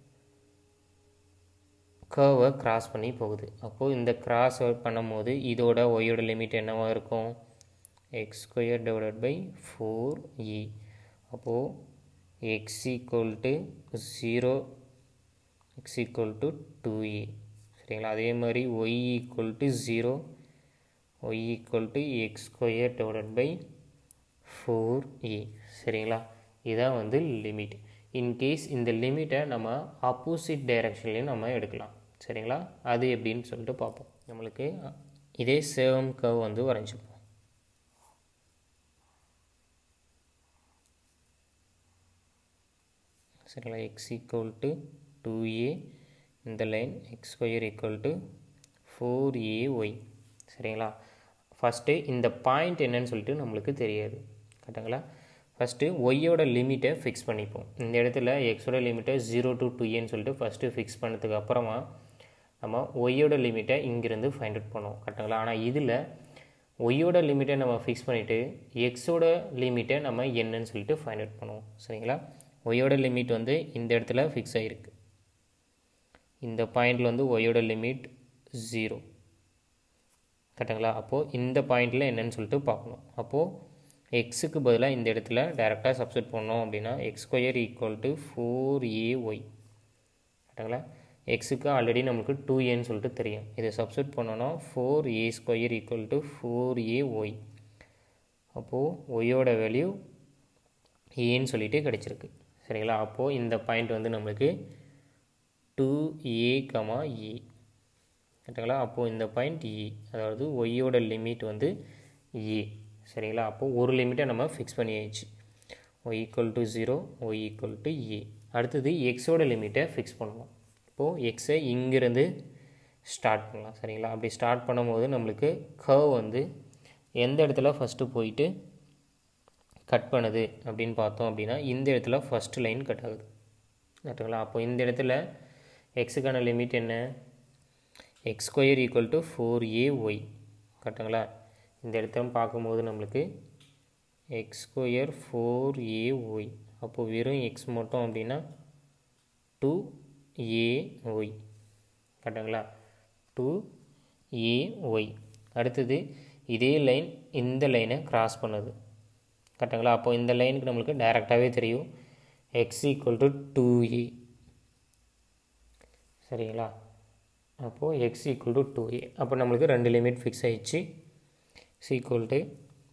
கர்வை கிராஸ் பண்ணி போகுது அப்போது இந்த கிராஸ் பண்ணும்போது இதோட ஒய்யோட லிமிட் என்னவாக இருக்கும் x square divided by four e அப்போது x equal to zero x equal to two e சரிங்களா அதே மாதிரி y equal to zero y equal to x square divided by four e சரிங்களா இதுதான் வந்து லிமிட் இன்கேஸ் இந்த லிமிட்டை நம்ம ஆப்போசிட் டைரக்ஷன்லேயும் நம்ம எடுக்கலாம் சரிங்களா அது எப்படின்னு சொல்லிட்டு பார்ப்போம் நம்மளுக்கு இதே சேவம் கவ் வந்து வரைஞ்சிப்போம் சரிங்களா x equal to two a இந்த line x square equal to four a y சரிங்களா ஃபஸ்ட்டு இந்த பாயிண்ட் என்னன்னு சொல்லிட்டு நம்மளுக்கு தெரியாது கரெக்டுங்களா ஃபஸ்ட்டு ஒய்யோட லிமிட்டை ஃபிக்ஸ் பண்ணிப்போம் இந்த இடத்துல எக்ஸோட லிமிட்டை ஜீரோ டு டூ ஏன்னு சொல்லிட்டு ஃபஸ்ட்டு ஃபிக்ஸ் பண்ணதுக்கு அப்புறமா நம்ம ஒய்யோட லிமிட்டை இங்கேருந்து ஃபைண்ட் அவுட் பண்ணுவோம் கரெக்டுங்களா ஆனால் இதில் ஒய்யோட லிமிட்டை நம்ம ஃபிக்ஸ் பண்ணிவிட்டு எக்ஸோட லிமிட்டை நம்ம என்னன்னு சொல்லிட்டு ஃபைண்ட் அவுட் பண்ணுவோம் சரிங்களா ஒய்யோட லிமிட் வந்து இந்த இடத்துல ஃபிக்ஸ் ஆகிருக்கு இந்த பாயிண்டில் வந்து ஒய்யோட லிமிட் ஜீரோ கரெக்டுங்களா அப்போது இந்த பாயிண்டில் என்னன்னு சொல்லிட்டு பார்க்கணும் அப்போது எக்ஸுக்கு பதிலாக இந்த இடத்துல டேரெக்டாக சப்ஸ்டிட் பண்ணோம் அப்படின்னா x square equal to four a y கரெக்டுங்களா எக்ஸுக்கு ஆல்ரெடி நம்மளுக்கு டூ ஏன்னு சொல்லிட்டு தெரியும் இதை சப்ஸ்டிட் பண்ணோன்னா four a square equal to four a y அப்போது ஒய்யோட வேல்யூ ஏன்னு சொல்லிட்டு கிடச்சிருக்கு சரிங்களா அப்போது இந்த பாயிண்ட் வந்து நம்மளுக்கு டூ ஏ கமா ஏ கரெக்டுங்களா அப்போது இந்த பாயிண்ட் ஏ அதாவது ஒய்யோட லிமிட் வந்து ஏ சரிங்களா அப்போது ஒரு லிமிட்டை நம்ம ஃபிக்ஸ் பண்ணியாச்சு y equal to zero y equal to a அடுத்தது எக்ஸோட லிமிட்டை ஃபிக்ஸ் பண்ணுவோம் இப்போது எக்ஸை இங்கேருந்து ஸ்டார்ட் பண்ணலாம் சரிங்களா அப்படி ஸ்டார்ட் பண்ணும்போது நம்மளுக்கு கர்வ் வந்து எந்த இடத்துல ஃபஸ்ட்டு போயிட்டு கட் பண்ணுது அப்படின்னு பார்த்தோம் அப்படின்னா இந்த இடத்துல ஃபஸ்ட்டு லைன் கட் ஆகுது கரெக்டுங்களா அப்போ இந்த இடத்துல எக்ஸுக்கான லிமிட் என்ன x square equal to four a y கரெக்டுங்களா இந்த இடத்துல பார்க்கும்போது நம்மளுக்கு x square four a y அப்போது வெறும் எக்ஸ் மட்டும் அப்படின்னா டூ ஏ ஒய் கரெக்டுங்களா டூ ஏ ஒய் அடுத்தது இதே லைன் இந்த லைனை கிராஸ் பண்ணுது கரெக்டுங்களா அப்போ இந்த லைனுக்கு நம்மளுக்கு டைரெக்டாகவே தெரியும் x equal to two a சரிங்களா அப்போது x equal to two a அப்போ நம்மளுக்கு ரெண்டு லிமிட் ஃபிக்ஸ் ஆகிடுச்சு is equal to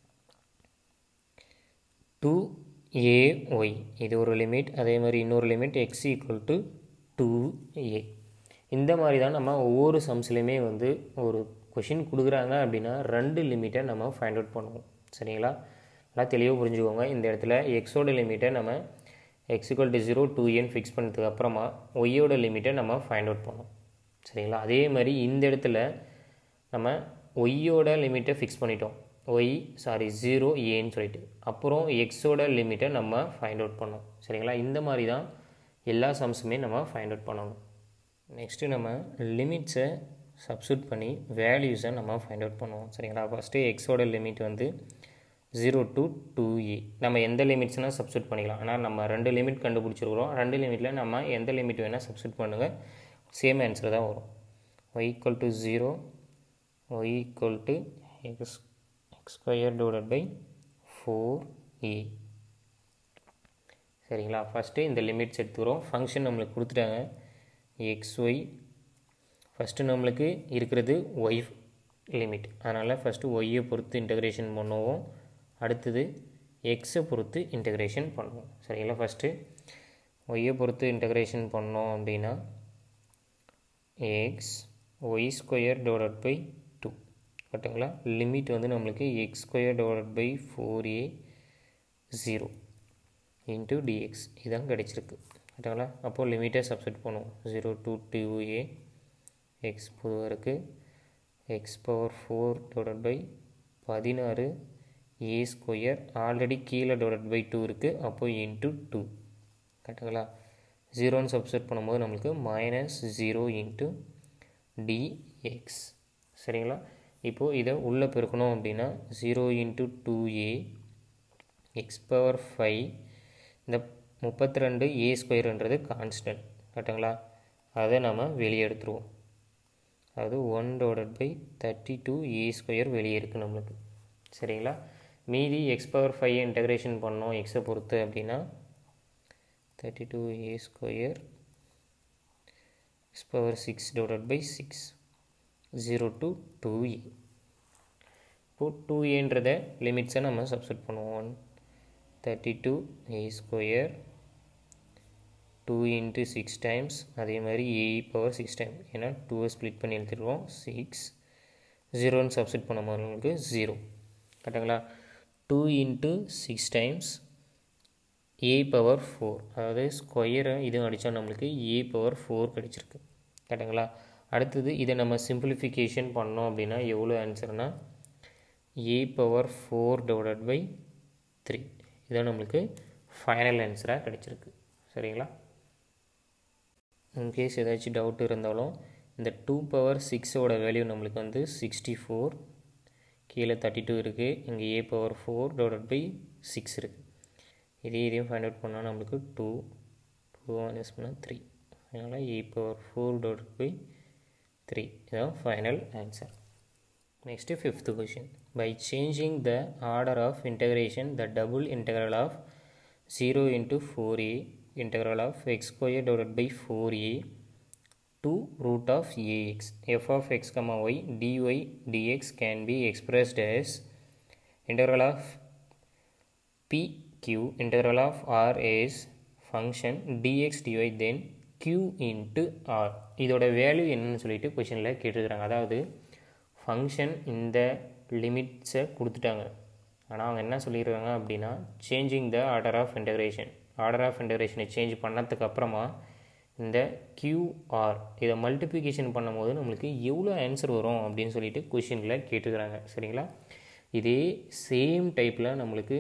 two a y இது ஒரு லிமிட் அதே மாதிரி இன்னொரு limit x equal to two a இந்த மாதிரி தான் நம்ம ஒவ்வொரு சம்ஸ்லையுமே வந்து ஒரு கொஷின் கொடுக்குறாங்க அப்படின்னா ரெண்டு லிமிட்டை நம்ம ஃபைண்ட் அவுட் பண்ணுவோம் சரிங்களா நல்லா தெளிவாக புரிஞ்சுக்கோங்க இந்த இடத்துல எக்ஸோட லிமிட்டை நம்ம x equal to zero two ஏன்னு ஃபிக்ஸ் பண்ணதுக்கு அப்புறமா ஒய்யோட லிமிட்டை நம்ம ஃபைண்ட் அவுட் பண்ணோம் சரிங்களா அதே மாதிரி இந்த இடத்துல நம்ம ஒய்யோட லிமிட்டை ஃபிக்ஸ் பண்ணிட்டோம் ஒய் சாரி ஜீரோ ஏன்னு சொல்லிட்டு அப்புறம் எக்ஸோட லிமிட்டை நம்ம ஃபைண்ட் அவுட் பண்ணோம் சரிங்களா இந்த மாதிரி தான் எல்லா சம்ஸுமே நம்ம ஃபைண்ட் அவுட் பண்ணணும் நெக்ஸ்ட்டு நம்ம லிமிட்ஸை சப்ஸ்டியூட் பண்ணி வேல்யூஸை நம்ம ஃபைண்ட் அவுட் பண்ணுவோம் சரிங்களா ஃபஸ்ட்டு எக்ஸோட லிமிட் வந்து ஜீரோ டு டூ ஏ நம்ம எந்த லிமிட்ஸ்னால் சப்ஸ்டியூட் பண்ணிக்கலாம் ஆனால் நம்ம ரெண்டு லிமிட் கண்டுபிடிச்சிருக்கிறோம் ரெண்டு லிமிட்டில் நம்ம எந்த லிமிட் வேணால் சப்ஸ்டியூட் பண்ணுங்கள் சேம் ஆன்சர் தான் வரும் y equal to zero y equal to x x square divide by four a சரிங்களா ஃபஸ்ட்டு இந்த லிமிட்ஸ் எடுத்துக்கிறோம் ஃபங்க்ஷன் நம்மளுக்கு கொடுத்துட்டாங்க எக்ஸ் ஒய் ஃபஸ்ட்டு நம்மளுக்கு இருக்கிறது ஒய் லிமிட் அதனால் ஃபஸ்ட்டு ஒய்யை பொறுத்து இன்டகிரேஷன் பண்ணுவோம் அடுத்தது எக்ஸை பொறுத்து இன்டகிரேஷன் பண்ணுவோம் சரிங்களா ஃபஸ்ட்டு ஒய்யை பொறுத்து இன்டகிரேஷன் பண்ணோம் அப்படின்னா x y square divide by two கரெக்டுங்களா லிமிட் வந்து நம்மளுக்கு x square divide by four a zero into dx இதான் கிடச்சிருக்கு கரெக்டுங்களா அப்போது லிமிட்டை சப்ஸ்டிட் பண்ணுவோம் zero two two a x பொதுவாக இருக்குது x power four divide by பதினாறு ஏ ஸ்கொயர் ஆல்ரெடி கீழே டிவைட் பை டூ இருக்குது அப்போது இன்ட்டு டூ கரெக்டுங்களா ஜீரோன்னு சப்ஸ்டிட் பண்ணும்போது நம்மளுக்கு மைனஸ் ஜீரோ இன்ட்டு டிஎக்ஸ் சரிங்களா இப்போது இதை உள்ளே பெருக்கணும் அப்படின்னா zero into two a x power five இந்த முப்பத்தி ரெண்டு ஏ ஸ்கொயருன்றது கான்ஸ்டன்ட் கரெக்டுங்களா அதை நம்ம வெளியே எடுத்துருவோம் அது one divided by thirty two a square வெளியே இருக்குது நம்மளுக்கு சரிங்களா மீதி எக்ஸ் பவர் ஃபைவ் இன்டகிரேஷன் பண்ணோம் எக்ஸை பொறுத்து அப்படின்னா thirty two a square x power six divided by six zero to two a இப்போது டூ ஏன்றத லிமிட்ஸை நம்ம சப்ஸ்டிட் பண்ணுவோம் one thirty two a square two into six times அதே மாதிரி ஏ பவர் சிக்ஸ் டைம் ஏன்னா டூவை ஸ்ப்ளிட் பண்ணி எடுத்துருவோம் சிக்ஸ் ஜீரோன்னு சப்ஸ்டிட் பண்ணும்போது நம்மளுக்கு ஜீரோ கரெக்டுங்களா two into six times a power four அதாவது ஸ்கொயரை இதுவும் அடித்தா நம்மளுக்கு ஏ பவர் ஃபோர் கிடச்சிருக்கு கரெக்டுங்களா அடுத்தது இதை நம்ம சிம்பிளிஃபிகேஷன் பண்ணோம் அப்படின்னா எவ்வளோ ஆன்சர்னால் a power four divided by three இதான் நம்மளுக்கு ஃபைனல் ஆன்சராக கிடச்சிருக்கு சரிங்களா இன்கேஸ் ஏதாச்சும் டவுட் இருந்தாலும் இந்த டூ பவர் சிக்ஸோட வேல்யூ நம்மளுக்கு வந்து சிக்ஸ்டி ஃபோர் கீழே தேர்ட்டி டூ இருக்குது இங்கே a power four divide by six இருக்குது இதே இதையும் ஃபைண்ட் அவுட் பண்ணால் நம்மளுக்கு டூ டூ மைனஸ் பண்ணால் த்ரீ அதனால் a power four divide by three இதுதான் final answer Next fifth question. By changing the order of integration, the double integral of 0 into 4a integral of x square divided by 4a to root of ax f of x comma y dy dx can be expressed as integral of pq integral of r is function dx dy then q into r இதோட value என்னன்னு சொல்லிட்டு கொஷனில் கேட்டிருக்கிறாங்க அதாவது function இந்த லிமிட்ஸை கொடுத்துட்டாங்க ஆனால் அவங்க என்ன சொல்லியிருக்காங்க அப்படின்னா changing the order of integration order of இன்டகிரேஷனை சேஞ்ச் பண்ணதுக்கு அப்புறமா இந்த கியூஆர் இதை மல்டிப்ளிகேஷன் பண்ணும்போது நம்மளுக்கு எவ்வளோ ஆன்சர் வரும் அப்படின்னு சொல்லிட்டு கொஷினில் கேட்டுக்கிறாங்க சரிங்களா இதே சேம் டைப்பில் நம்மளுக்கு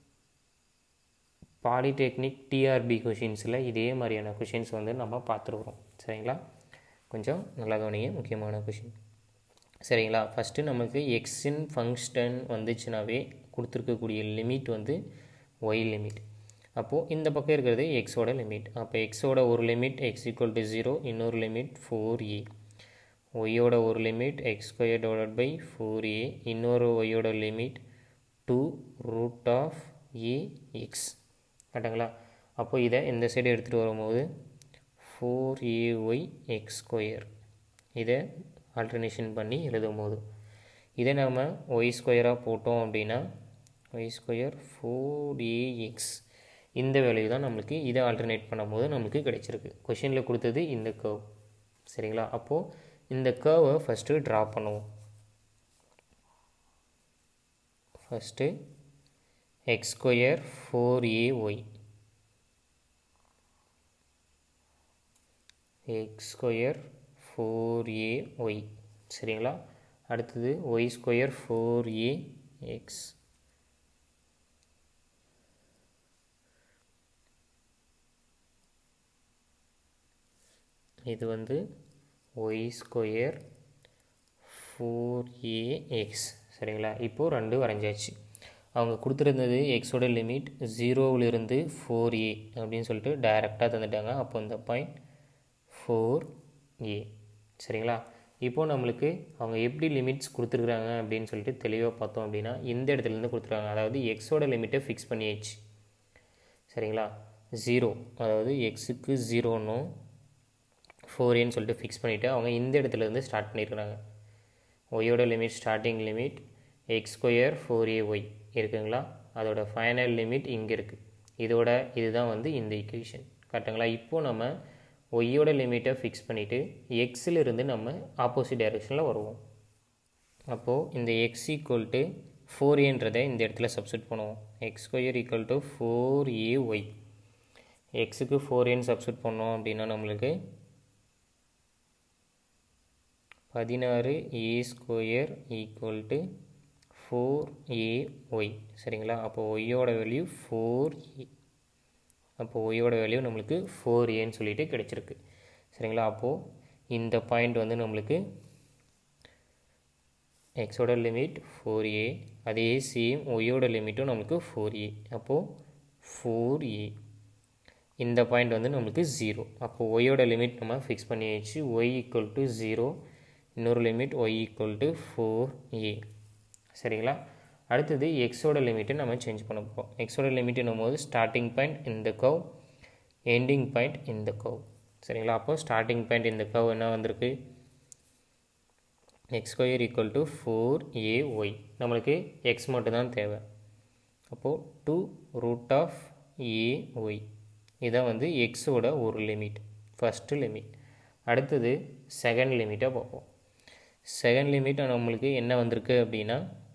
பாலிடெக்னிக் டிஆர்பி கொஷின்ஸில் இதே மாதிரியான கொஷின்ஸ் வந்து நம்ம பார்த்துருக்குறோம் சரிங்களா கொஞ்சம் நல்லா கவனிங்க முக்கியமான கொஷின் சரிங்களா ஃபஸ்ட்டு நமக்கு எக்ஸின் ஃபங்க்ஷன் வந்துச்சுனாவே கொடுத்துருக்கக்கூடிய லிமிட் வந்து ஒய் லிமிட் அப்போது இந்த பக்கம் இருக்கிறது எக்ஸோட லிமிட் அப்போ எக்ஸோட ஒரு limit x equal to zero இன்னொரு லிமிட் ஃபோர் ஏ ஒய்யோட ஒரு limit x square divide by four a இன்னொரு ஒய்யோட limit two root of a x கரெக்டுங்களா அப்போது இதை இந்த சைடு எடுத்துகிட்டு வரும்போது four a y x square இதை ஆல்டர்னேஷன் பண்ணி எழுதும் போது இதை நம்ம ஒய் ஸ்கொயராக போட்டோம் அப்படின்னா ஒய் ஸ்கொயர் ஃபோர் ஏஎக்ஸ் இந்த வேல்யூ தான் நம்மளுக்கு இதை ஆல்டர்னேட் பண்ணும்போது நம்மளுக்கு கிடைச்சிருக்கு கொஷினில் கொடுத்தது இந்த கர்வ் சரிங்களா அப்போது இந்த கர்வை ஃபஸ்ட்டு ட்ரா பண்ணுவோம் first x square four a y x square four a y சரிங்களா அடுத்தது y square four a x இது வந்து y square four a x சரிங்களா இப்போது ரெண்டு வரைஞ்சாச்சு அவங்க கொடுத்துருந்தது எக்ஸோட லிமிட் ஜீரோவிலிருந்து ஃபோர் ஏ அப்படின்னு சொல்லிட்டு டைரெக்டாக தந்துட்டாங்க அப்போ இந்த பாயிண்ட் ஃபோர் ஏ சரிங்களா இப்போது நம்மளுக்கு அவங்க எப்படி லிமிட்ஸ் கொடுத்துருக்குறாங்க அப்படின்னு சொல்லிட்டு தெளிவாக பார்த்தோம் அப்படின்னா இந்த இடத்துலேருந்து கொடுத்துருக்காங்க அதாவது எக்ஸோட லிமிட்டை ஃபிக்ஸ் பண்ணியாச்சு சரிங்களா ஜீரோ அதாவது எக்ஸுக்கு ஜீரோன்னும் ஃபோர் ஏன்னு சொல்லிட்டு ஃபிக்ஸ் பண்ணிவிட்டு அவங்க இந்த இடத்துலேருந்து ஸ்டார்ட் பண்ணியிருக்கிறாங்க ஒய்யோட limit starting limit x square four a y இருக்குங்களா அதோட ஃபைனல் லிமிட் இங்கே இருக்குது இதோட இதுதான் வந்து இந்த ஈக்குவேஷன் கரெக்டுங்களா இப்போது நம்ம ஒய்யோட லிமிட்டை ஃபிக்ஸ் பண்ணிவிட்டு எக்ஸிலிருந்து நம்ம ஆப்போசிட் டைரெக்ஷனில் வருவோம் அப்போது இந்த எக்ஸ் ஈக்குவல் டு ஃபோர் ஏன்றதை இந்த இடத்துல சப்ஸ்டிட் பண்ணுவோம் x square equal to four a y எக்ஸுக்கு ஃபோர் ஏன்னு சப்ஸ்டிட் பண்ணோம் அப்படின்னா நம்மளுக்கு பதினாறு a square equal to four a y சரிங்களா அப்போ ஒய்யோட வேல்யூ ஃபோர் ஏ அப்போ ஒய்யோட வேல்யூ நம்மளுக்கு ஃபோர் ஏன்னு சொல்லிட்டு கிடச்சிருக்கு சரிங்களா அப்போது இந்த பாயிண்ட் வந்து நம்மளுக்கு எக்ஸோட லிமிட் ஃபோர் ஏ அதே சேம் ஒய்யோட லிமிட்டும் நம்மளுக்கு ஃபோர் ஏ அப்போது ஃபோர் ஏ இந்த பாயிண்ட் வந்து நம்மளுக்கு ஜீரோ அப்போது ஒய்யோட லிமிட் நம்ம ஃபிக்ஸ் பண்ணியாச்சு ஒய் ஈக்குவல் டு ஜீரோ இன்னொரு limit y equal to four a சரிங்களா அடுத்தது எக்ஸோட லிமிட்டை நம்ம சேஞ்ச் பண்ண போகிறோம் எக்ஸோட லிமிட் போது ஸ்டார்டிங் பாயிண்ட் இந்த கவ் எண்டிங் பாயிண்ட் இந்த கவ் சரிங்களா அப்போ ஸ்டார்டிங் பாயிண்ட் இந்த கவ் என்ன வந்திருக்கு x square equal to four a y நம்மளுக்கு எக்ஸ் மட்டும்தான் தேவை அப்போது two root of a y இதான் வந்து எக்ஸோட ஒரு லிமிட் ஃபஸ்ட்டு லிமிட் அடுத்தது செகண்ட் லிமிட்டை பார்ப்போம் செகண்ட் லிமிட் நம்மளுக்கு என்ன வந்திருக்கு அப்படின்னா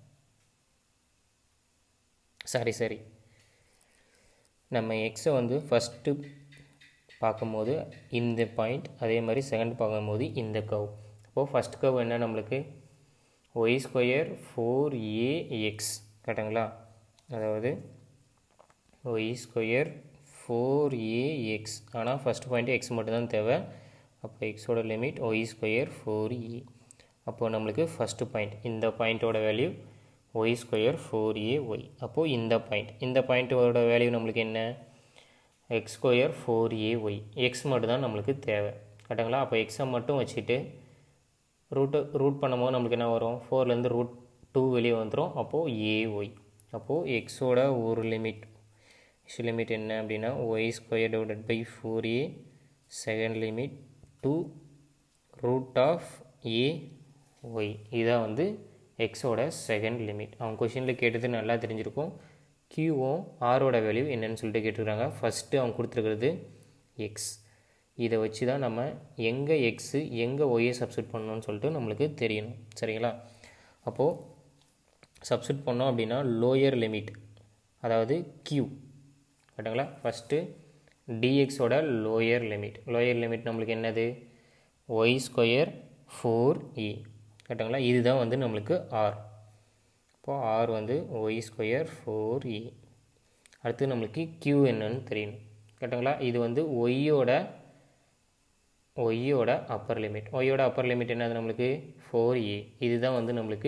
சாரி சாரி நம்ம எக்ஸை வந்து ஃபஸ்ட்டு பார்க்கும்போது இந்த பாயிண்ட் அதே மாதிரி செகண்ட் பார்க்கும்போது இந்த கவ் அப்போது ஃபஸ்ட் கவ் என்ன நம்மளுக்கு y square four a x கரெக்டுங்களா அதாவது y square four a x ஆனால் ஃபஸ்ட் பாயிண்ட் எக்ஸ் மட்டும்தான் தேவை அப்போ எக்ஸோட limit y square four a அப்போது நம்மளுக்கு ஃபஸ்ட்டு பாயிண்ட் இந்த பாயிண்ட்டோட value y square four a y அப்போது இந்த பாயிண்ட் இந்த பாயிண்ட்டோட வேல்யூ நம்மளுக்கு என்ன x square four a y x மட்டும் தான் நம்மளுக்கு தேவை கரெக்டுங்களா அப்போ எக்ஸை மட்டும் வச்சுட்டு ரூட்டு ரூட் பண்ணும்போது நம்மளுக்கு என்ன வரும் ஃபோர்லேருந்து ரூட் டூ வெளியே வந்துடும் அப்போது ஏ ஒய் அப்போது எக்ஸோட ஒரு லிமிட் லிமிட் என்ன அப்படின்னா y square divided by four a second limit two root of a y இதான் வந்து எக்ஸோட செகண்ட் லிமிட் அவங்க கொஷினில் கேட்டது நல்லா தெரிஞ்சிருக்கும் கியூவும் ஆரோட வேல்யூ என்னன்னு சொல்லிட்டு கேட்டிருக்காங்க ஃபஸ்ட்டு அவங்க கொடுத்துருக்கிறது எக்ஸ் இதை வச்சு தான் நம்ம எங்கே எக்ஸு எங்கே ஒய்யை சப்ஸ்டியூட் பண்ணணும்னு சொல்லிட்டு நம்மளுக்கு தெரியணும் சரிங்களா அப்போது சப்ஸ்டியூட் பண்ணோம் அப்படின்னா லோயர் லிமிட் அதாவது கியூ கரெக்டுங்களா ஃபஸ்ட்டு டிஎக்ஸோட லோயர் லிமிட் லோயர் லிமிட் நம்மளுக்கு என்னது ஒய் ஸ்கொயர் ஃபோர் இ கரெக்டுங்களா இதுதான் வந்து நம்மளுக்கு ஆர் இப்போது ஆர் வந்து ஒய் ஸ்கொயர் ஃபோர் இ அடுத்து நம்மளுக்கு கியூ என்னன்னு தெரியணும் கரெக்டுங்களா இது வந்து ஒய்யோட ஒய்யோட அப்பர் லிமிட் ஒய்யோட அப்பர் லிமிட் என்னது நம்மளுக்கு ஃபோர் ஏ இதுதான் வந்து நம்மளுக்கு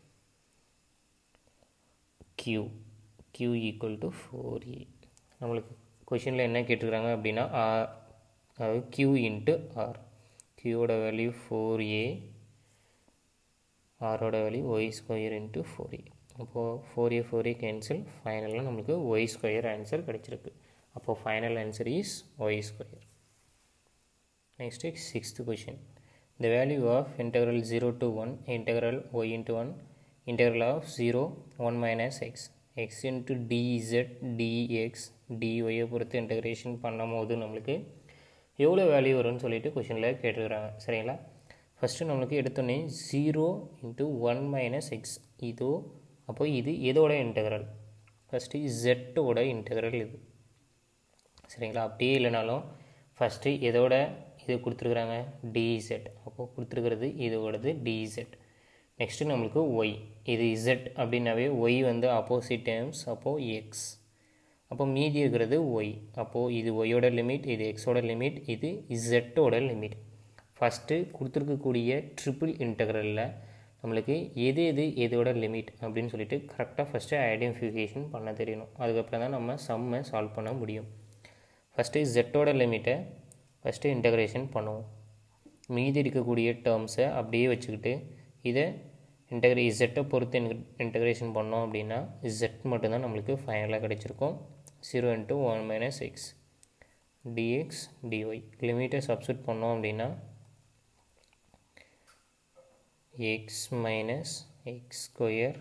q q equal to four a நம்மளுக்கு கொஷினில் என்ன கேட்டிருக்கிறாங்க அப்படின்னா ஆர் அதாவது கியூ இன்ட்டு ஆர் கியூவோட வேல்யூ ஃபோர் ஏ ஆரோட value y square into four a அப்போது four a four a cancel ஃபைனலாக நம்மளுக்கு ஒய் ஸ்கொயர் ஆன்சர் கிடச்சிருக்கு அப்போது final answer is y square next sixth question the value of integral 0 to 1 integral y into 1 integral of 0 1 minus x x into dz dx dy பொறுத்து integration பண்ணும்போது நம்மளுக்கு எவ்வளோ value வரும்னு சொல்லிட்டு கொஷினில் கேட்டுக்கிறாங்க சரிங்களா ஃபஸ்ட்டு நம்மளுக்கு எடுத்தோன்னே zero into one minus x இதோ அப்போ இது எதோட இன்டகிரல் ஃபஸ்ட்டு ஜெட்டோட இன்டகிரல் இது சரிங்களா அப்படியே இல்லைனாலும் ஃபஸ்ட்டு எதோட இது கொடுத்துருக்குறாங்க டிசெட் அப்போது கொடுத்துருக்கிறது இதோடது டிஇசட் நெக்ஸ்ட்டு நம்மளுக்கு ஒய் இது இசட் அப்படின்னாவே ஒய் வந்து ஆப்போசிட் டேர்ம்ஸ் அப்போது எக்ஸ் அப்போ மீதி இருக்கிறது ஒய் அப்போது இது ஒய்யோட லிமிட் இது எக்ஸோட லிமிட் இது இசட்டோட லிமிட் ஃபஸ்ட்டு கொடுத்துருக்கக்கூடிய ட்ரிபிள் இன்டகரலில் நம்மளுக்கு எது எது எதோட லிமிட் அப்படின்னு சொல்லிட்டு கரெக்டாக ஃபஸ்ட்டு ஐடென்டிஃபிகேஷன் பண்ண தெரியணும் அதுக்கப்புறம் தான் நம்ம சம்மை சால்வ் பண்ண முடியும் ஃபஸ்ட்டு ஜெட்டோட லிமிட்டை ஃபஸ்ட்டு இன்டகிரேஷன் பண்ணுவோம் மீதி இருக்கக்கூடிய டேர்ம்ஸை அப்படியே வச்சுக்கிட்டு இதை இன்டகிரே இசட்டை பொறுத்து இன்டகிரேஷன் பண்ணோம் அப்படின்னா இசட் மட்டும்தான் நம்மளுக்கு ஃபைனலாக கிடச்சிருக்கும் zero into one minus x dx dy லிமிட்டை சப்ஸ்டியூட் பண்ணோம் அப்படின்னா x minus x square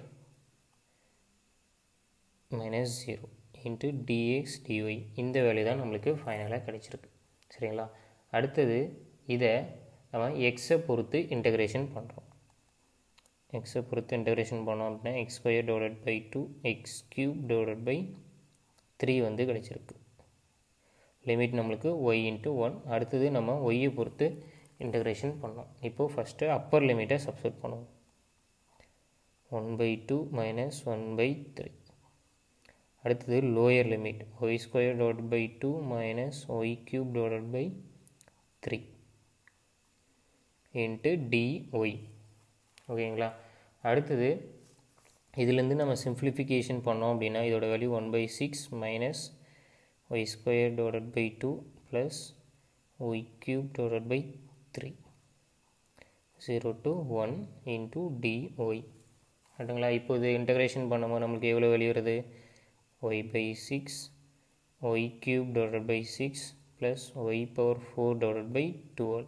minus zero into dx dy இந்த வேல்யூ தான் நம்மளுக்கு ஃபைனலாக கிடச்சிருக்கு சரிங்களா அடுத்தது இதை நம்ம எக்ஸை பொறுத்து இன்டகிரேஷன் பண்ணுறோம் எக்ஸை பொறுத்து இன்டகிரேஷன் பண்ணோம் அப்படின்னா x square divided by two x cube divided by three வந்து கிடச்சிருக்கு லிமிட் நம்மளுக்கு ஒய் இன்ட்டு ஒன் அடுத்தது நம்ம ஒய்யை பொறுத்து இன்டகிரேஷன் பண்ணோம் இப்போது ஃபஸ்ட்டு அப்பர் லிமிட்டை சப்ஸ்டியூட் பண்ணுவோம் one by two minus one by three அடுத்தது lower limit y square divide by two minus y cube divide by three into d y ஓகேங்களா அடுத்தது இதுலேருந்து நம்ம சிம்ப்ளிஃபிகேஷன் பண்ணோம் அப்படின்னா இதோட value one by six minus y square divide by two plus y cube divide by three zero to one into d y கரெக்டுங்களா இப்போ இது இன்டகிரேஷன் பண்ணும்போது நம்மளுக்கு எவ்வளோ வேல்யூ வருது y by six Y cube divide by six plus y power four divide by twelve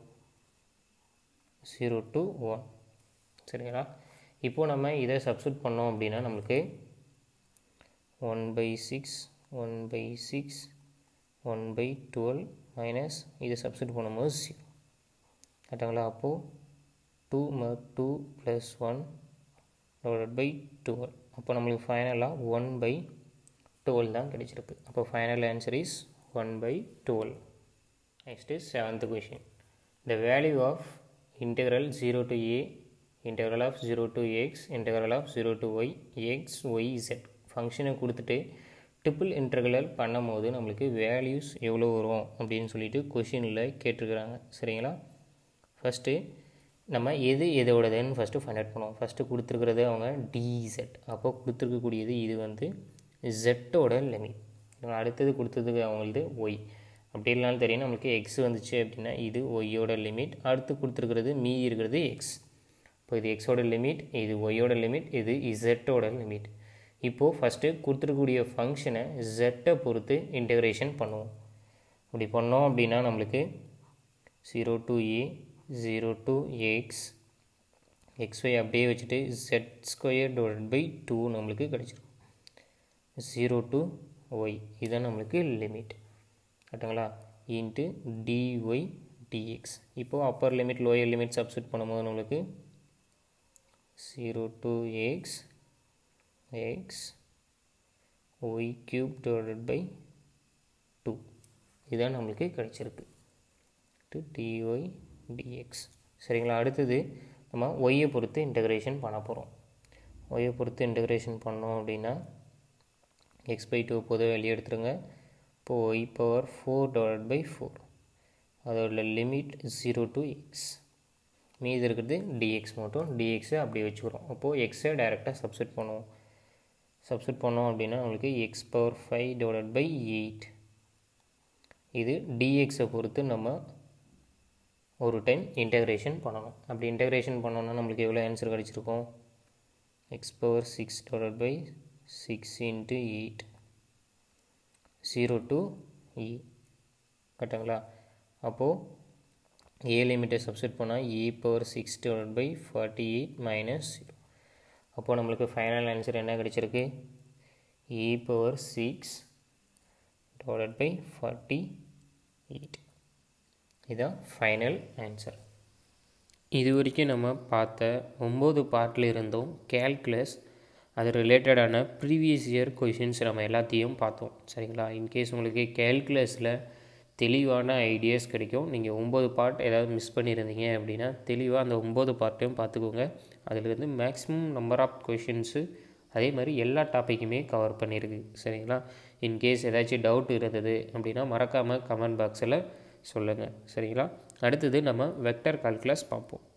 zero to one சரிங்களா இப்போது நம்ம இதை சப்ஸ்டியூட் பண்ணோம் அப்படின்னா நம்மளுக்கு one by six one by six one by twelve minus இதை சப்ஸ்டியூட் பண்ணும்போது ஜீரோ கரெக்டுங்களா அப்போது டூ ம two plus one divide by twelve அப்போ நம்மளுக்கு ஃபைனலாக ஒன் பை டுவெல் தான் கிடைச்சிருக்கு அப்போ final answer is one by twelve next is seventh question the value of integral 0 to a integral of 0 to x integral of 0 to y x y z ஃபங்க்ஷனை கொடுத்துட்டு triple இன்டர்கலல் பண்ணும் போது நம்மளுக்கு values எவ்வளோ வரும் அப்படின்னு சொல்லிட்டு கொஷினில் கேட்டிருக்கிறாங்க சரிங்களா ஃபஸ்ட்டு நம்ம எது எதோடதுன்னு ஃபஸ்ட்டு ஃபைண்ட் அவுட் பண்ணுவோம் ஃபஸ்ட்டு கொடுத்துருக்கிறது அவங்க டிசெட் அப்போ கொடுத்துருக்கக்கூடியது இது வந்து ஜெட்டோட லிமிட் அடுத்தது கொடுத்ததுக்கு அவங்களது ஒய் அப்படி இல்லைனாலும் தெரியும் நம்மளுக்கு எக்ஸ் வந்துச்சு அப்படின்னா இது ஒய்யோட லிமிட் அடுத்து கொடுத்துருக்கிறது மீதி இருக்கிறது எக்ஸ் இப்போ இது எக்ஸோட லிமிட் இது ஒய்யோட லிமிட் இது இசட்டோட லிமிட் இப்போது ஃபஸ்ட்டு கொடுத்துருக்கக்கூடிய ஃபங்க்ஷனை ஜெட்டை பொறுத்து இன்டகிரேஷன் பண்ணுவோம் அப்படி பண்ணோம் அப்படின்னா நம்மளுக்கு zero two a zero two x x y அப்படியே வச்சுட்டு z square divide by two நம்மளுக்கு கிடச்சிரும் ஜீரோ டூ ஒய் இதுதான் நம்மளுக்கு லிமிட் கரெக்டுங்களா இன்ட்டு டிஒய் டிஎக்ஸ் இப்போது upper limit lower limit substitute பண்ணும்போது நம்மளுக்கு zero two x x y cube divided by two இதுதான் நம்மளுக்கு கிடைச்சிருக்கு டு டிஒய் டிஎக்ஸ் சரிங்களா அடுத்தது நம்ம ஒய்யை பொறுத்து இன்டகிரேஷன் பண்ண போகிறோம் ஒய்யை பொறுத்து இன்டகிரேஷன் பண்ணோம் அப்படின்னா எக்ஸ் பை டூ பொதுவாக வெளியே எடுத்துருங்க இப்போ y power four divide by four அதோட லிமிட் ஜீரோ டு எக்ஸ் மீதி இருக்கிறது டிஎக்ஸ் மட்டும் டிஎக்ஸை அப்படியே வச்சுக்கிறோம் அப்போது எக்ஸை டைரெக்டாக சப்ஸ்டியூட் பண்ணுவோம் சப்ஸ்டியூட் பண்ணோம் அப்படின்னா நம்மளுக்கு x power five divide by eight இது டிஎக்ஸை பொறுத்து நம்ம ஒரு டைம் இன்டகிரேஷன் பண்ணணும் அப்படி இன்டகிரேஷன் பண்ணோன்னா நம்மளுக்கு எவ்வளோ ஆன்சர் கிடச்சிருக்கும் x power six divide by six into eight zero to a கரெக்டுங்களா அப்போது ஏ லிமிட்டை சப்ஸ்டியூட் பண்ணால் a power six divide by forty eight minus zero அப்போது நம்மளுக்கு ஃபைனல் ஆன்சர் என்ன கிடச்சிருக்கு a power six divide by forty eight இதுதான் final answer இது வரைக்கும் நம்ம பார்த்த ஒம்பது பார்ட்டில் இருந்தும் கேல்குலஸ் அது ரிலேட்டடான ப்ரீவியஸ் இயர் கொஷின்ஸ் நம்ம எல்லாத்தையும் பார்த்தோம் சரிங்களா இன்கேஸ் உங்களுக்கு கேல்குலஸில் தெளிவான ஐடியாஸ் கிடைக்கும் நீங்கள் ஒம்பது பார்ட் ஏதாவது மிஸ் பண்ணியிருந்தீங்க அப்படின்னா தெளிவாக அந்த ஒம்பது பார்ட்டையும் பார்த்துக்கோங்க அதில் வந்து மேக்ஸிமம் நம்பர் ஆஃப் கொஷின்ஸு அதே மாதிரி எல்லா டாப்பிக்குமே கவர் பண்ணியிருக்கு சரிங்களா இன்கேஸ் ஏதாச்சும் டவுட் இருந்தது அப்படின்னா மறக்காமல் கமெண்ட் பாக்ஸில் சொல்லுங்கள் சரிங்களா அடுத்தது நம்ம வெக்டர் கால்குலஸ் பார்ப்போம்